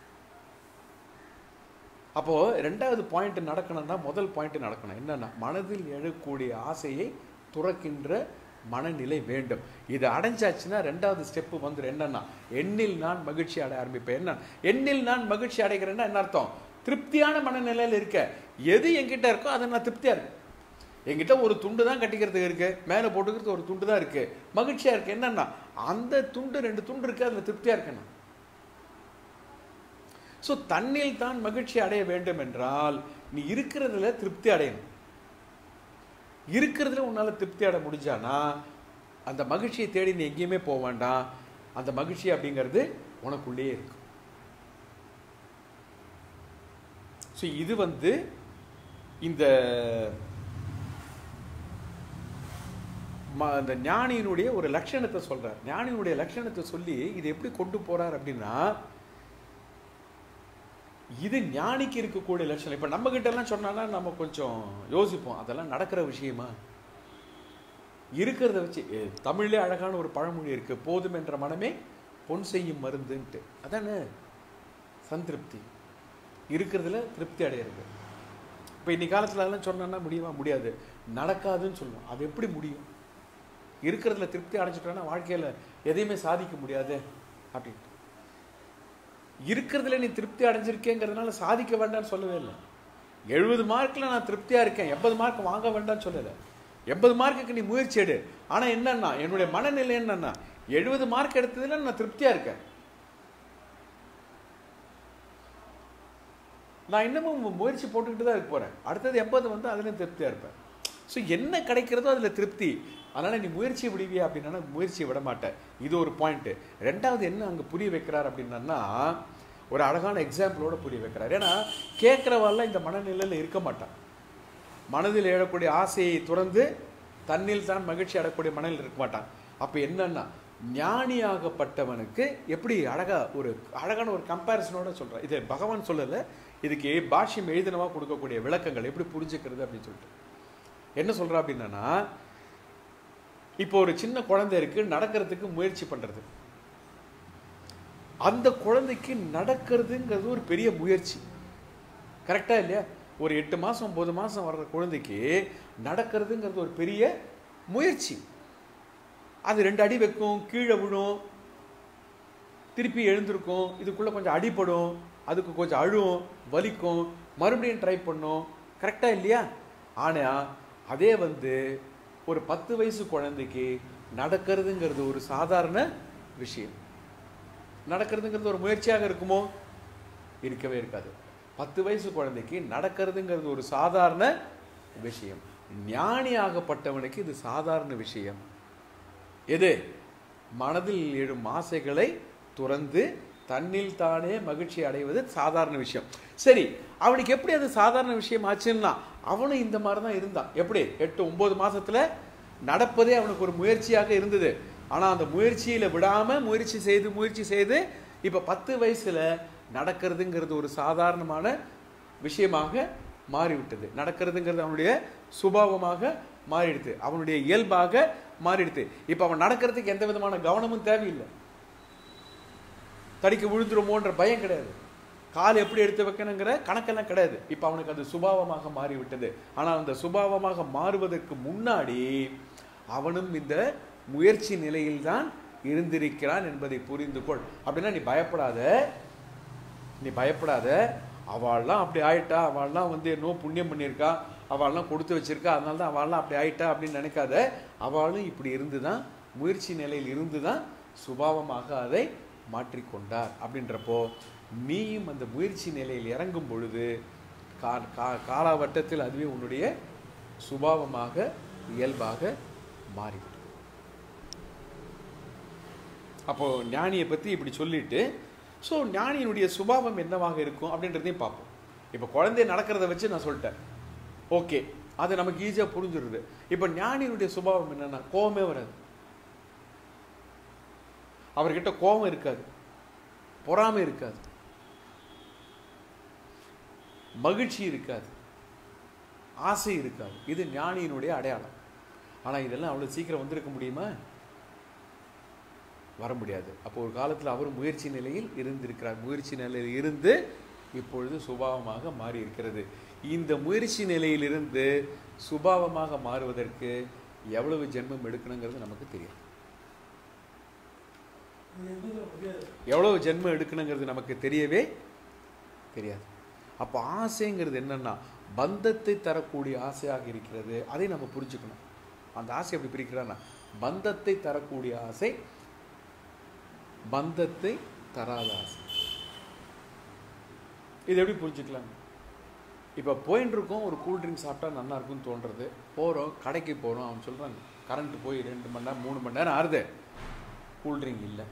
அப்போ ரெண்டாவது பாயிண்ட் நடக்கணும்னா முதல் பாயிண்ட் நடக்கணும் என்னன்னா மனதில் எழக்கூடிய ஆசையை துறக்கின்ற மனநிலை வேண்டும் இது அடைஞ்சாச்சுன்னா ரெண்டாவது ஸ்டெப் வந்துடும் என்னன்னா எண்ணில் நான் மகிழ்ச்சி அடைய ஆரம்பிப்பேன் என்ன எண்ணில் நான் மகிழ்ச்சி அடைகிறேன்னா என்ன அர்த்தம் திருப்தியான மனநிலையில் இருக்க எது என்கிட்ட இருக்கோ அதை நான் திருப்தியா இருக்கு என்கிட்ட ஒரு துண்டு தான் கட்டிக்கிறதுக்கு இருக்கு மேலே போட்டுக்கிறது ஒரு துண்டு தான் இருக்கு மகிழ்ச்சியா இருக்கு என்னன்னா அந்த துண்டு ரெண்டு துண்டு இருக்கு அதுல திருப்தியா இருக்கேன் நான் ஸோ தன்னில் தான் மகிழ்ச்சி அடைய வேண்டும் என்றால் நீ இருக்கிறதுல திருப்தி அடையணும் இருக்கிறதுல உன்னால திருப்தி அடைய முடிஞ்சானா அந்த மகிழ்ச்சியை தேடி நீ எங்கேயுமே போக வேண்டாம் அந்த மகிழ்ச்சி அப்படிங்கிறது உனக்குள்ளேயே இருக்கு ஸோ இது வந்து இந்த ம- அந்த ஞானியினுடைய ஒரு லட்சணத்தை சொல்றார் ஞானியினுடைய லட்சணத்தை சொல்லி இது எப்படி கொண்டு போறார் அப்படின்னா இது ஞானிக்கு இருக்கக்கூடிய லட்சணம் இப்ப நம்ம கிட்ட எல்லாம் சொன்னானா நம்ம கொஞ்சம் யோசிப்போம் அதெல்லாம் நடக்கிற விஷயமா இருக்கிறத வச்சு எ, தமிழ்லே அழகான ஒரு பழமொழி இருக்கு போதும் என்ற மனமே பொன் செய்யும் மருந்துன்ட்டு அதானே சந்திருப்தி இருக்கிறதுல திருப்தி அடையிறது இப்போ இன்னைக்கு காலத்துல அதெல்லாம் சொன்னா முடியுமா முடியாது நடக்காதுன்னு சொல்லுவோம் அது எப்படி முடியும் இருக்கிறதுல திருப்தி அடைஞ்சிட்டோன்னா வாழ்க்கையில எதையுமே சாதிக்க முடியாது அப்படின்ட்டு இருக்கிறதுல நீ திருப்தி அடைஞ்சிருக்கேங்கிறதுனால சாதிக்க வேண்டாம்னு சொல்லவே இல்லை எழுபது மார்க்ல நான் திருப்தியா இருக்கேன் எண்பது மார்க் வாங்க வேண்டாம்னு சொல்லலை எண்பது மார்க்குக்கு நீ முயற்சி எடு ஆனா என்னன்னா என்னுடைய மனநிலை என்னன்னா எழுபது மார்க் எடுத்ததுல நான் திருப்தியா இருக்கேன் நான் இன்னமும் மு- முயற்சி போட்டுக்கிட்டு தான் இருக்க போறேன் அடுத்தது எண்பது வந்து அதுலயும் திருப்தியா இருப்பேன் ஸோ என்ன கிடைக்கிறதோ அதுல திருப்தி அதனால நீ முயற்சி விடுவியா அப்படின்னா முயற்சியை விட மாட்டேன் இது ஒரு பாயிண்ட் ரெண்டாவது என்ன அங்க புரிய வைக்கிறார் அப்படின்னா ஒரு அழகான எக்ஸாம்பிளோட புரிய வைக்கிறார் ஏன்னா கேட்கிறவாள்லாம் இந்த மனநிலையில இருக்க மாட்டான் மனதில் எழக்கூடிய ஆசையை துறந்து தன்னில் தான் மகிழ்ச்சி அடையக்கூடிய மனதில் இருக்க மாட்டான் அப்ப என்னன்னா ஞானியாகப்பட்டவனுக்கு எப்படி அழகா ஒரு அழகான ஒரு கம்பேரிசனோட சொல்றேன் இது பகவான் சொல்லல இதுக்கு பாஷ்யம் எழுதினவா கொடுக்கக்கூடிய விளக்கங்கள் எப்படி புரிஞ்சுக்கிறது அப்படின்னு சொல்லிட்டு என்ன சொல்றா அப்படின்னா இப்போ ஒரு சின்ன குழந்தை இருக்கு நடக்கிறதுக்கு முயற்சி பண்றது அந்த குழந்தைக்கு நடக்கிறதுங்கிறது ஒரு பெரிய முயற்சி கரெக்டா இல்லையா ஒரு எட்டு மாசம் ஒன்பது மாசம் வர்ற குழந்தைக்கு நடக்கிறதுங்கிறது ஒரு பெரிய முயற்சி அது ரெண்டு அடி வைக்கும் கீழே விழும் திருப்பி எழுந்திருக்கும் இதுக்குள்ள கொஞ்சம் அடிபடும் அதுக்கு கொஞ்சம் அழும் வலிக்கும் மறுபடியும் ட்ரை பண்ணும் கரெக்டா இல்லையா ஆனா அதே வந்து ஒரு பத்து வயசு குழந்தைக்கு நடக்கிறதுங்கிறது ஒரு சாதாரண விஷயம் நடக்கிறதுங்கிறது ஒரு முயற்சியாக இருக்குமோ இருக்கவே இருக்காது பத்து வயசு குழந்தைக்கு நடக்கிறதுங்கிறது ஒரு சாதாரண விஷயம் ஞானி ஆகப்பட்டவனுக்கு இது சாதாரண விஷயம் எது மனதில் எழும் ஆசைகளை துறந்து தன்னில் தானே மகிழ்ச்சி அடைவது சாதாரண விஷயம் சரி அவனுக்கு எப்படி அது சாதாரண விஷயம் ஆச்சுன்னா அவனும் இந்த மாதிரி தான் இருந்தான் எப்படி எட்டு ஒன்பது மாசத்துல நடப்பதே அவனுக்கு ஒரு முயற்சியாக இருந்தது ஆனா அந்த முயற்சியில விடாம முயற்சி செய்து முயற்சி செய்து இப்ப பத்து வயசுல நடக்கிறதுங்கிறது ஒரு சாதாரணமான விஷயமாக மாறிவிட்டது நடக்கிறதுங்கிறது அவனுடைய சுபாவமாக மாறிடுது அவனுடைய இயல்பாக மாறிடுது இப்ப அவன் நடக்கிறதுக்கு எந்த விதமான கவனமும் தேவையில்லை தடிக்க விழுந்துருமோன்ற பயம் கிடையாது கால் எப்படி எடுத்து வைக்கணுங்கிற கணக்கெல்லாம் கிடையாது இப்போ அவனுக்கு அது சுபாவமாக மாறிவிட்டது ஆனால் அந்த சுபாவமாக மாறுவதற்கு முன்னாடி அவனும் இந்த முயற்சி நிலையில்தான் இருந்திருக்கிறான் என்பதை புரிந்து கொள் அப்படின்னா நீ பயப்படாத நீ பயப்படாத அவள்லாம் அப்படி ஆயிட்டா அவள்லாம் வந்து என்னோ புண்ணியம் பண்ணியிருக்கா அவள்லாம் கொடுத்து வச்சிருக்கா அதனால தான் அவள்லாம் அப்படி ஆயிட்டா அப்படின்னு நினைக்காத அவளும் இப்படி இருந்து தான் முயற்சி நிலையில் இருந்து தான் சுபாவமாக அதை மாற்றிக்கொண்டார் அப்படின்றப்போ நீயும் அந்த முயற்சி நிலையில் இறங்கும் பொழுது கா கா காலாவட்டத்தில் அதுவே உன்னுடைய சுபாவமாக இயல்பாக மாறிவிடும் அப்போ ஞானியை பற்றி இப்படி சொல்லிட்டு ஸோ ஞானியினுடைய சுபாவம் என்னவாக இருக்கும் அப்படின்றதையும் பார்ப்போம் இப்போ குழந்தை நடக்கிறத வச்சு நான் சொல்லிட்டேன் ஓகே அது நமக்கு ஈஸியாக புரிஞ்சிடுது இப்போ ஞானியினுடைய சுபாவம் என்னன்னா கோபமே வராது அவர்கிட்ட கோபம் இருக்காது பொறாமை இருக்காது மகிழ்ச்சி இருக்காது ஆசை இருக்காது இது ஞானியினுடைய அடையாளம் ஆனால் இதெல்லாம் அவ்வளோ சீக்கிரம் வந்திருக்க முடியுமா வர முடியாது அப்போ ஒரு காலத்தில் அவர் முயற்சி நிலையில் இருந்திருக்கிறார் முயற்சி நிலையில் இருந்து இப்பொழுது சுபாவமாக மாறி இருக்கிறது இந்த முயற்சி நிலையிலிருந்து சுபாவமாக மாறுவதற்கு எவ்வளவு ஜென்மம் எடுக்கணுங்கிறது நமக்கு தெரியும் எவ்வளவு ஜென்மம் எடுக்கணுங்கிறது நமக்கு தெரியவே தெரியாது அப்போ ஆசைங்கிறது என்னன்னா பந்தத்தை தரக்கூடிய ஆசையாக இருக்கிறது அதை நம்ம புரிஞ்சுக்கணும் அந்த ஆசை எப்படி பிரிக்கிறான்னா பந்தத்தை தரக்கூடிய ஆசை பந்தத்தை தராத ஆசை இது எப்படி புரிஞ்சுக்கலாம் இப்போ போயின்னு இருக்கோம் ஒரு கூல் ட்ரிங்க் சாப்பிட்டா நல்லா இருக்கும்னு தோன்றது போகிறோம் கடைக்கு போகிறோம் அவன் சொல்கிறாங்க கரண்ட் போய் ரெண்டு மணி நேரம் மூணு மணி நேரம் ஆறுது கூல் ட்ரிங்க் இல்லை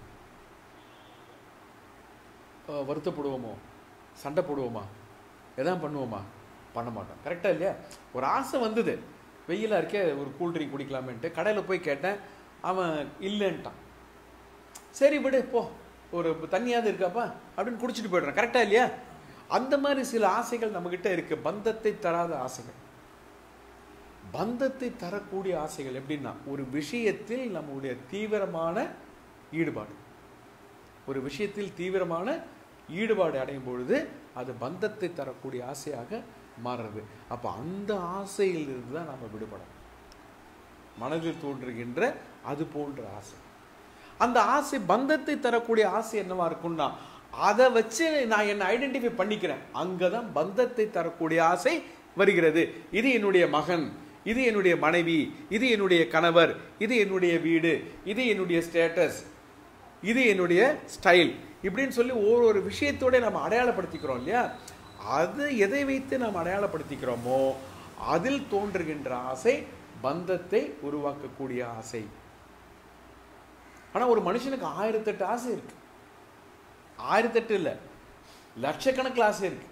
அஹ் வருத்தப்படுவோமோ சண்டை போடுவோமா எதாவது பண்ணுவோமா பண்ண மாட்டோம் கரெக்டாக இல்லையா ஒரு ஆசை வந்தது வெயிலாக இருக்கே ஒரு கூல் ட்ரிங்க் குடிக்கலாமேன்ட்டு கடையில் போய் கேட்டேன் அவன் இல்லைன்ட்டான் சரி விடு போ ஒரு தண்ணியாவது இருக்காப்பா அப்படின்னு குடிச்சிட்டு போய்டுறான் கரெக்டாக இல்லையா அந்த மாதிரி சில ஆசைகள் நம்மக்கிட்ட இருக்கு பந்தத்தை தராத ஆசைகள் பந்தத்தை தரக்கூடிய ஆசைகள் எப்படின்னா ஒரு விஷயத்தில் நம்முடைய தீவிரமான ஈடுபாடு ஒரு விஷயத்தில் தீவிரமான ஈடுபாடு அடையும் பொழுது அது பந்தத்தை தரக்கூடிய ஆசையாக மாறுறது அப்போ அந்த ஆசையிலிருந்து தான் நம்ம விடுபடணும் மனதில் தோன்றுகின்ற அது போன்ற ஆசை அந்த ஆசை பந்தத்தை தரக்கூடிய ஆசை என்னவா இருக்கும்னா அதை வச்சு நான் என்னை ஐடென்டிஃபை பண்ணிக்கிறேன் அங்கதான் பந்தத்தை தரக்கூடிய ஆசை வருகிறது இது என்னுடைய மகன் இது என்னுடைய மனைவி இது என்னுடைய கணவர் இது என்னுடைய வீடு இது என்னுடைய ஸ்டேட்டஸ் இது என்னுடைய ஸ்டைல் இப்படின்னு சொல்லி ஒரு ஒரு விஷயத்தோட நம்ம அடையாளப்படுத்திக்கிறோம் இல்லையா அது எதை வைத்து நாம் அடையாளப்படுத்திக்கிறோமோ அதில் தோன்றுகின்ற ஆசை பந்தத்தை உருவாக்கக்கூடிய ஆசை ஆனா ஒரு மனுஷனுக்கு ஆயிரத்தெட்டு ஆசை இருக்கு ஆயிரத்தெட்டு இல்லை லட்சக்கணக்கில் ஆசை இருக்கு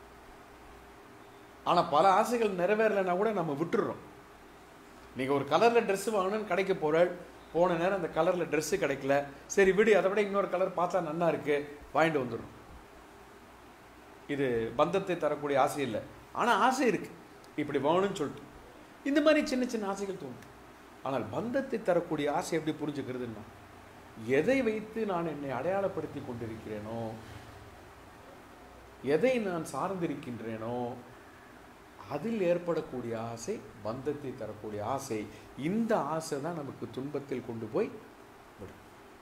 ஆனா பல ஆசைகள் நிறைவேறலைன்னா கூட நம்ம விட்டுடுறோம் நீங்க ஒரு கலர்ல Dress வாங்கணும்னு கடைக்கு போறாள் போன நேரம் அந்த கலரில் ட்ரெஸ்ஸு கிடைக்கல சரி விடு அதை விட இன்னொரு கலர் பார்த்தா நல்லா இருக்கு வாங்கிட்டு வந்துடும் இது பந்தத்தை தரக்கூடிய ஆசை இல்லை ஆனால் ஆசை இருக்கு இப்படி வேணும்னு சொல்லிட்டு இந்த மாதிரி சின்ன சின்ன ஆசைகள் தோணும் ஆனால் பந்தத்தை தரக்கூடிய ஆசை எப்படி புரிஞ்சுக்கிறதுன்னா எதை வைத்து நான் என்னை அடையாளப்படுத்தி கொண்டிருக்கிறேனோ எதை நான் சார்ந்திருக்கின்றேனோ அதில் ஏற்படக்கூடிய ஆசை பந்தத்தை தரக்கூடிய ஆசை இந்த ஆசை தான் நமக்கு துன்பத்தில் கொண்டு போய் விடும்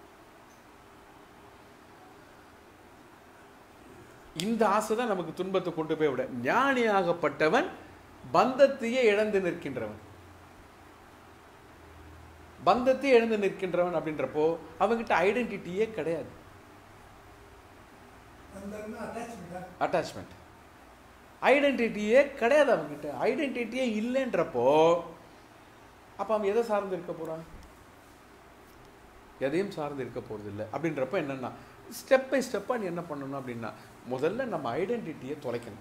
இந்த ஆசை தான் நமக்கு துன்பத்தை கொண்டு போய் விட ஞானியாகப்பட்டவன் பந்தத்தையே இழந்து நிற்கின்றவன் பந்தத்தை இழந்து நிற்கின்றவன் அப்படின்றப்போ அவங்கிட்ட ஐடென்டிட்டியே கிடையாது பந்தம்னா அட்டாச்மெண்டா அட்டாச்மெண்ட் ஐடென்டிட்டியே கிடையாது அவங்ககிட்ட ஐடென்டிட்டியே இல்லைன்றப்போ அப்போ அவன் எதை சார்ந்து இருக்க போறான் எதையும் சார்ந்து இருக்க போறது இல்லை அப்படின்றப்ப என்னன்னா ஸ்டெப் பை ஸ்டெப்பாக நீ என்ன பண்ணணும் அப்படின்னா முதல்ல நம்ம ஐடென்டிட்டியை தொலைக்கணும்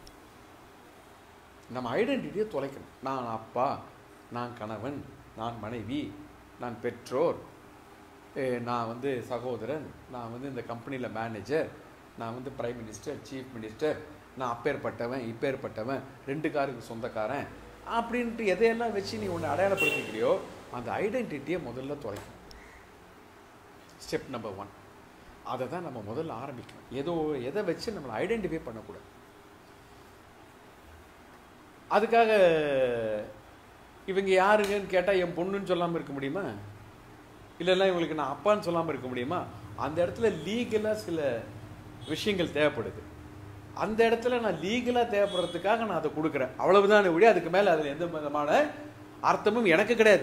நம்ம ஐடென்டிட்டியை தொலைக்கணும் நான் அப்பா நான் கணவன் நான் மனைவி நான் பெற்றோர் ஏ, நான் வந்து சகோதரன் நான் வந்து இந்த கம்பெனியில் மேனேஜர் நான் வந்து பிரைம் மினிஸ்டர் சீஃப் மினிஸ்டர் நான் அப்பேற்பட்டவன் இப்பேற்பட்டவன் ரெண்டு காருக்கு சொந்தக்காரன் அப்படின்ட்டு எதையெல்லாம் வச்சு நீ உன்னை அடையாளப்படுத்திக்கிறியோ அந்த ஐடென்டிட்டியை முதல்ல தொலைக்கணும் ஸ்டெப் நம்பர் ஒன் அதை தான் நம்ம முதல்ல ஆரம்பிக்கணும் ஏதோ எதை வச்சு நம்மளை ஐடென்டிஃபை பண்ணக்கூடாது அதுக்காக இவங்க யாருங்கன்னு கேட்டால் என் பொண்ணுன்னு சொல்லாமல் இருக்க முடியுமா இல்லைன்னா இவங்களுக்கு நான் அப்பான்னு சொல்லாமல் இருக்க முடியுமா அந்த இடத்துல லீகலாக சில விஷயங்கள் தேவைப்படுது அந்த இடத்துல நான் லீகலாக தேவைப்படுறதுக்காக நான் அதை கொடுக்குறேன் அவ்வளவுதான் ஒழிய அதுக்கு மேலே அதில் எந்த விதமான அர்த்தமும் எனக்கு கிடையாது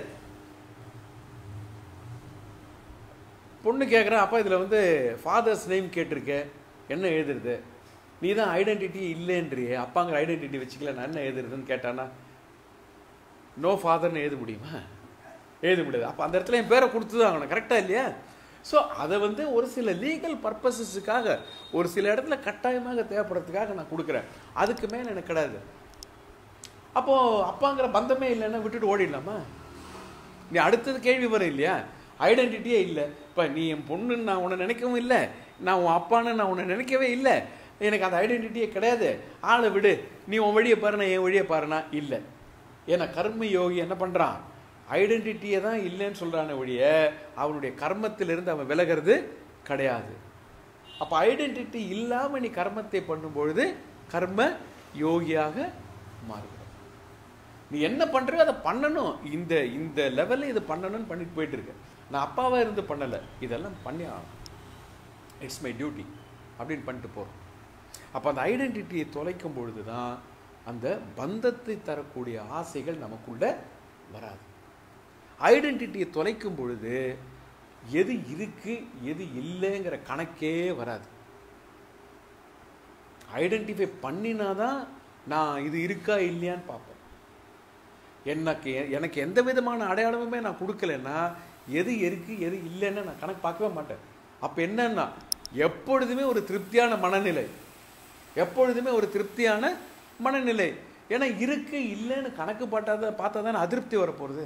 பொண்ணு கேட்குறேன் அப்பா இதில் வந்து ஃபாதர்ஸ் நேம் கேட்டிருக்கே என்ன எழுதுறது நீ தான் ஐடென்டிட்டி இல்லைன்றியே அப்பாங்கிற ஐடென்டிட்டி வச்சுக்கல நான் என்ன எழுதுறதுன்னு கேட்டானா நோ ஃபாதர்னு எழுத முடியுமா எழுத முடியாது அப்போ அந்த இடத்துல என் பேரை கொடுத்து தான் ஆகணும் கரெக்டாக இல்லையா ஸோ அதை வந்து ஒரு சில லீகல் பர்பஸஸுக்காக ஒரு சில இடத்துல கட்டாயமாக தேவைப்படுறதுக்காக நான் கொடுக்குறேன் அதுக்கு மேலே எனக்கு கிடையாது அப்போது அப்பாங்கிற பந்தமே இல்லைன்னா விட்டுட்டு ஓடிடலாமா நீ அடுத்தது கேள்வி வரும் இல்லையா ஐடென்டிட்டியே இல்லை இப்போ நீ என் பொண்ணுன்னு நான் உன்னை நினைக்கவும் இல்லை நான் உன் அப்பான்னு நான் உன்னை நினைக்கவே இல்லை எனக்கு அந்த ஐடென்டிட்டியே கிடையாது ஆளை விடு நீ உன் வழியை பாரு நான் என் வழியை பாருனா இல்லை ஏன்னா கர்ம யோகி என்ன பண்ணுறான் ஐடென்டிட்டியை தான் இல்லைன்னு சொல்கிறானே ஒழிய அவனுடைய கர்மத்திலிருந்து அவன் விலகிறது கிடையாது அப்போ ஐடென்டிட்டி இல்லாமல் நீ கர்மத்தை பண்ணும்பொழுது கர்ம யோகியாக மாறுகிறான் நீ என்ன பண்றியோ அதை பண்ணணும் இந்த இந்த லெவலில் இது பண்ணணும்னு பண்ணிட்டு போயிட்டு இருக்க நான் அப்பாவா இருந்து பண்ணலை இதெல்லாம் பண்ணி ஆகணும் இட்ஸ் மை டியூட்டி அப்படின்னு பண்ணிட்டு போகிறோம் அப்போ அந்த ஐடென்டிட்டியை தொலைக்கும் பொழுது தான் அந்த பந்தத்தை தரக்கூடிய ஆசைகள் நமக்குள்ள வராது ஐடென்டிட்டியை தொலைக்கும் பொழுது எது இருக்கு எது இல்லைங்கிற கணக்கே வராது ஐடென்டிஃபை பண்ணினாதான் நான் இது இருக்கா இல்லையான்னு பார்ப்பேன் எனக்கு எனக்கு எந்த விதமான அடையாளமுமே நான் கொடுக்கலன்னா எது இருக்கு எது இல்லைன்னு நான் கணக்கு பார்க்கவே மாட்டேன் அப்போ என்னன்னா எப்பொழுதுமே ஒரு திருப்தியான மனநிலை எப்பொழுதுமே ஒரு திருப்தியான மனநிலை ஏன்னா இருக்கு இல்லைன்னு கணக்கு பார்த்தா பார்த்தா தானே அதிருப்தி வரப்போகிறது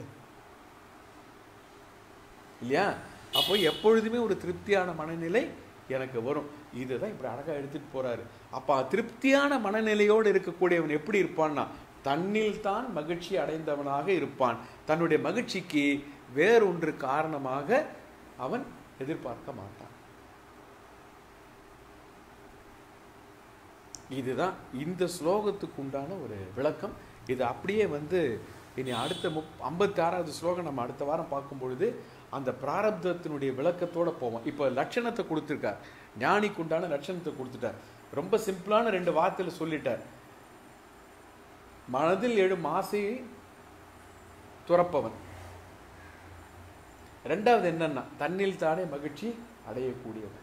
இல்லையா அப்போ எப்பொழுதுமே ஒரு திருப்தியான மனநிலை எனக்கு வரும் இதுதான் இப்படி அழகாக எடுத்துட்டு போறாரு அப்போ திருப்தியான மனநிலையோடு இருக்கக்கூடியவன் எப்படி இருப்பான்னா தன்னில் தான் மகிழ்ச்சி அடைந்தவனாக இருப்பான் தன்னுடைய மகிழ்ச்சிக்கு வேறொன்று காரணமாக அவன் எதிர்பார்க்க மாட்டான் இதுதான் இந்த ஸ்லோகத்துக்கு உண்டான ஒரு விளக்கம் இது அப்படியே வந்து இனி அடுத்த முப் ஐம்பத்தி ஆறாவது ஸ்லோகம் நம்ம அடுத்த வாரம் பார்க்கும் பொழுது அந்த பிராரப்தத்தினுடைய விளக்கத்தோட போவோம் இப்போ லட்சணத்தை கொடுத்துருக்கார் ஞானிக்கு உண்டான லட்சணத்தை கொடுத்துட்டார் ரொம்ப சிம்பிளான ரெண்டு வார்த்தையில சொல்லிட்டார் மனதில் எழும் ஆசையை துறப்பவன் ரெண்டாவது என்னன்னா தன்னில் தானே மகிழ்ச்சி அடையக்கூடியவன்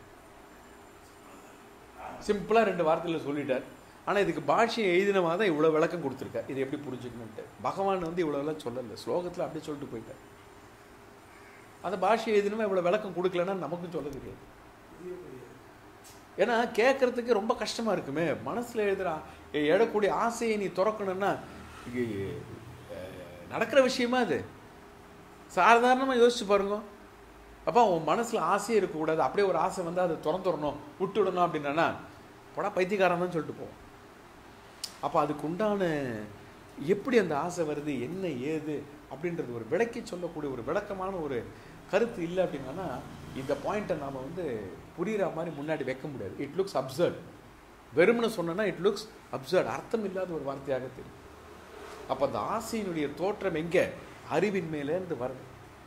சிம்பிளா ரெண்டு வார்த்தையில சொல்லிட்டார் ஆனா இதுக்கு பாஷ்யம் எழுதினவா தான் இவ்வளவு விளக்கம் கொடுத்துருக்கார் இது எப்படி புரிஞ்சுக்கணும்ட்டு பகவான் வந்து இவ்வளவு எல்லாம் சொல்லல ஸ்லோகத்துல அப்படியே சொல்லிட்டு போயிட்டார் அந்த பாஷை எழுதினவன் இவ்வளவு விளக்கம் கொடுக்கலன்னா நமக்கும் சொல்ல தெரியாது ஏன்னா கேட்கறதுக்கு ரொம்ப கஷ்டமா இருக்குமே மனசுல எழுதுற எழக்கூடிய ஆசையை நீ துறக்கணும்னா இது, அஹ், நடக்கிற விஷயமா அது சாதாரணமாக யோசிச்சு பாருங்க அப்போ உன் மனசில் ஆசையே இருக்கக்கூடாது அப்படியே ஒரு ஆசை வந்து அதை திறந்துடணும் விட்டு விடணும் அப்படின்னா போடா பைத்தியக்காரன் தான் சொல்லிட்டு போவோம் அப்போ அதுக்கு உண்டான எப்படி அந்த ஆசை வருது என்ன ஏது அப்படின்றது ஒரு விளக்கி சொல்லக்கூடிய ஒரு விளக்கமான ஒரு கருத்து இல்லை அப்படின்னா இந்த பாயிண்ட்டை நாம் வந்து புரிகிற மாதிரி முன்னாடி வைக்க முடியாது இட் லுக்ஸ் அப்சர்ட் வெறுமனை சொன்னோன்னா இட் லுக்ஸ் அப்சர்ட் அர்த்தம் இல்லாத ஒரு வார்த்தையாக தெரியும் அப்போ அந்த ஆசையினுடைய தோற்றம் எங்கே அறிவின் மேலேருந்து வருது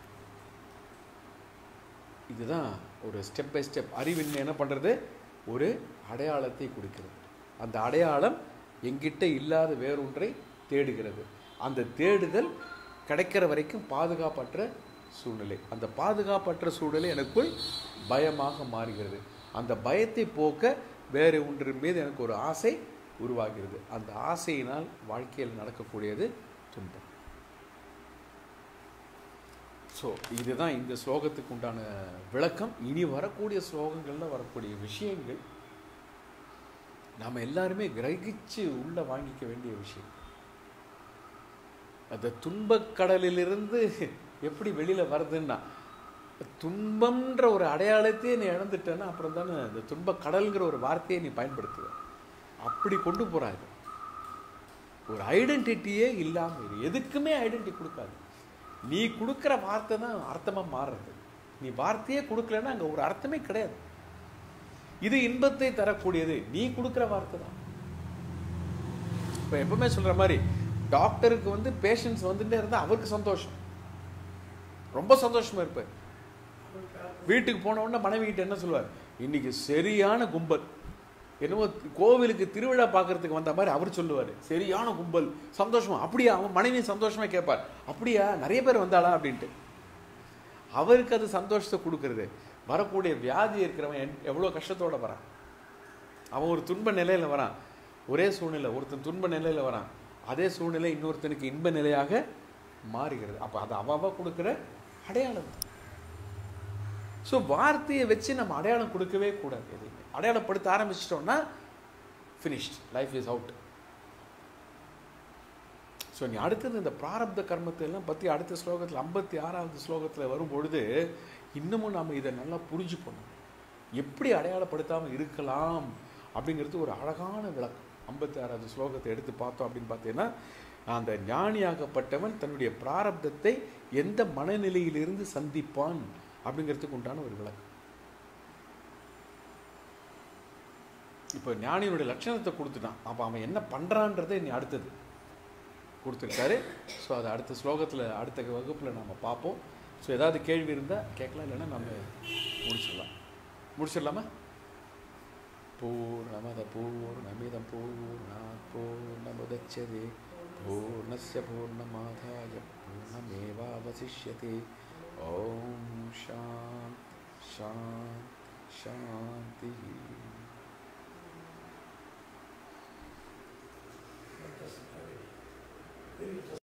இதுதான் ஒரு ஸ்டெப் பை ஸ்டெப் அறிவின்மை என்ன பண்ணுறது ஒரு அடையாளத்தை கொடுக்கிறது அந்த அடையாளம் எங்கிட்ட இல்லாத வேறொன்றை தேடுகிறது அந்த தேடுதல் கிடைக்கிற வரைக்கும் பாதுகாப்பற்ற சூழ்நிலை அந்த பாதுகாப்பற்ற சூழ்நிலை எனக்குள் பயமாக மாறுகிறது அந்த பயத்தை போக்க வேறு ஒன்றின் மீது எனக்கு ஒரு ஆசை உருவாகிறது அந்த ஆசையினால் வாழ்க்கையில் நடக்கக்கூடியது துன்பம் ஸோ இதுதான் இந்த ஸ்லோகத்துக்கு உண்டான விளக்கம் இனி வரக்கூடிய ஸ்லோகங்களில் வரக்கூடிய விஷயங்கள் நாம் எல்லாருமே கிரகிச்சு உள்ள வாங்கிக்க வேண்டிய விஷயம் அந்த துன்பக் கடலிலிருந்து எப்படி வெளியில் வருதுன்னா துன்பம்ன்ற ஒரு அடையாளத்தையே நீ இழந்துட்டேன்னா அப்புறம் தானே இந்த துன்பக் கடல்ங்கிற ஒரு வார்த்தையை நீ பயன்படுத்துவ அப்படி கொண்டு போகிறாங்க ஒரு ஐடென்டிட்டியே இல்லாமல் இரு எதுக்குமே ஐடென்டிட்டி கொடுக்காது நீ கொடுக்குற வார்த்தை தான் அர்த்தமாக மாறுறது நீ வார்த்தையே கொடுக்கலன்னா அங்கே ஒரு அர்த்தமே கிடையாது இது இன்பத்தை தரக்கூடியது நீ கொடுக்குற வார்த்தை தான் இப்போ எப்பவுமே சொல்கிற மாதிரி டாக்டருக்கு வந்து பேஷண்ட்ஸ் வந்துட்டே இருந்தால் அவருக்கு சந்தோஷம் ரொம்ப சந்தோஷமா இருப்பார் வீட்டுக்கு போன உடனே மனைவி கிட்ட என்ன சொல்லுவார் இன்னைக்கு சரியான கும்பல் என்னமோ கோவிலுக்கு திருவிழா பார்க்கறதுக்கு வந்த மாதிரி அவர் சொல்லுவார் சரியான கும்பல் சந்தோஷமா அப்படியா அவன் மனைவி சந்தோஷமா கேட்பார் அப்படியா நிறைய பேர் வந்தாளா அப்படின்ட்டு அவருக்கு அது சந்தோஷத்தை கொடுக்கறது வரக்கூடிய வியாதி இருக்கிறவன் என்- எவ்வளோ கஷ்டத்தோட வரான் அவன் ஒரு துன்ப நிலையில வரான் ஒரே சூழ்நிலை ஒருத்தன் துன்ப நிலையில வரான் அதே சூழ்நிலை இன்னொருத்தனுக்கு இன்ப நிலையாக மாறுகிறது அப்போ அது அவ அவ கொடுக்குற அடையாளம் ஸோ வார்த்தையை வச்சு நம்ம அடையாளம் கொடுக்கவே கூடாது எதையுமே அடையாளப்படுத்த ஆரம்பிச்சிட்டோம்னா finished life is out so நீ அடுத்தது இந்த பிராரப்த கர்மத்தை எல்லாம் பற்றி அடுத்த ஸ்லோகத்தில் ஐம்பத்தி ஆறாவது ஸ்லோகத்தில் வரும் பொழுது இன்னமும் நாம் இதை நல்லா புரிஞ்சுக்கணும் எப்படி அடையாளப்படுத்தாமல் இருக்கலாம் அப்படிங்கிறது ஒரு அழகான விளக்கம் ஐம்பத்தி ஆறாவது ஸ்லோகத்தை எடுத்து பார்த்தோம் அப்படின்னு பார்த்தீங்கன்னா அந்த ஞானியாகப்பட்டவன் தன்னுடைய பிராரப்தத்தை எந்த மனநிலையிலிருந்து சந்திப்பான் அப்படிங்கிறதுக்கு உண்டான ஒரு விளக்கம் இப்போ ஞானியினுடைய லட்சணத்தை கொடுத்துட்டான் அப்போ அவன் என்ன பண்ணுறான்றதை இனி அடுத்தது கொடுத்துருக்காரு ஸோ அதை அடுத்த ஸ்லோகத்தில் அடுத்த வகுப்பில் நம்ம பார்ப்போம் ஸோ ஏதாவது கேள்வி இருந்தால் கேட்கலாம் இல்லைன்னா நம்ம முடிச்சிடலாம் முடிச்சிடலாமா பூர்ணமத பூர்ணமிதம் பூர்ணாத் பூர்ணமுதச்சதே பூர்ணஸ்ய பூர்ணமாதாய பூர்ணமேவாவசிஷ்யதே ஓம் சாந்த் சாந்த் சாந்தி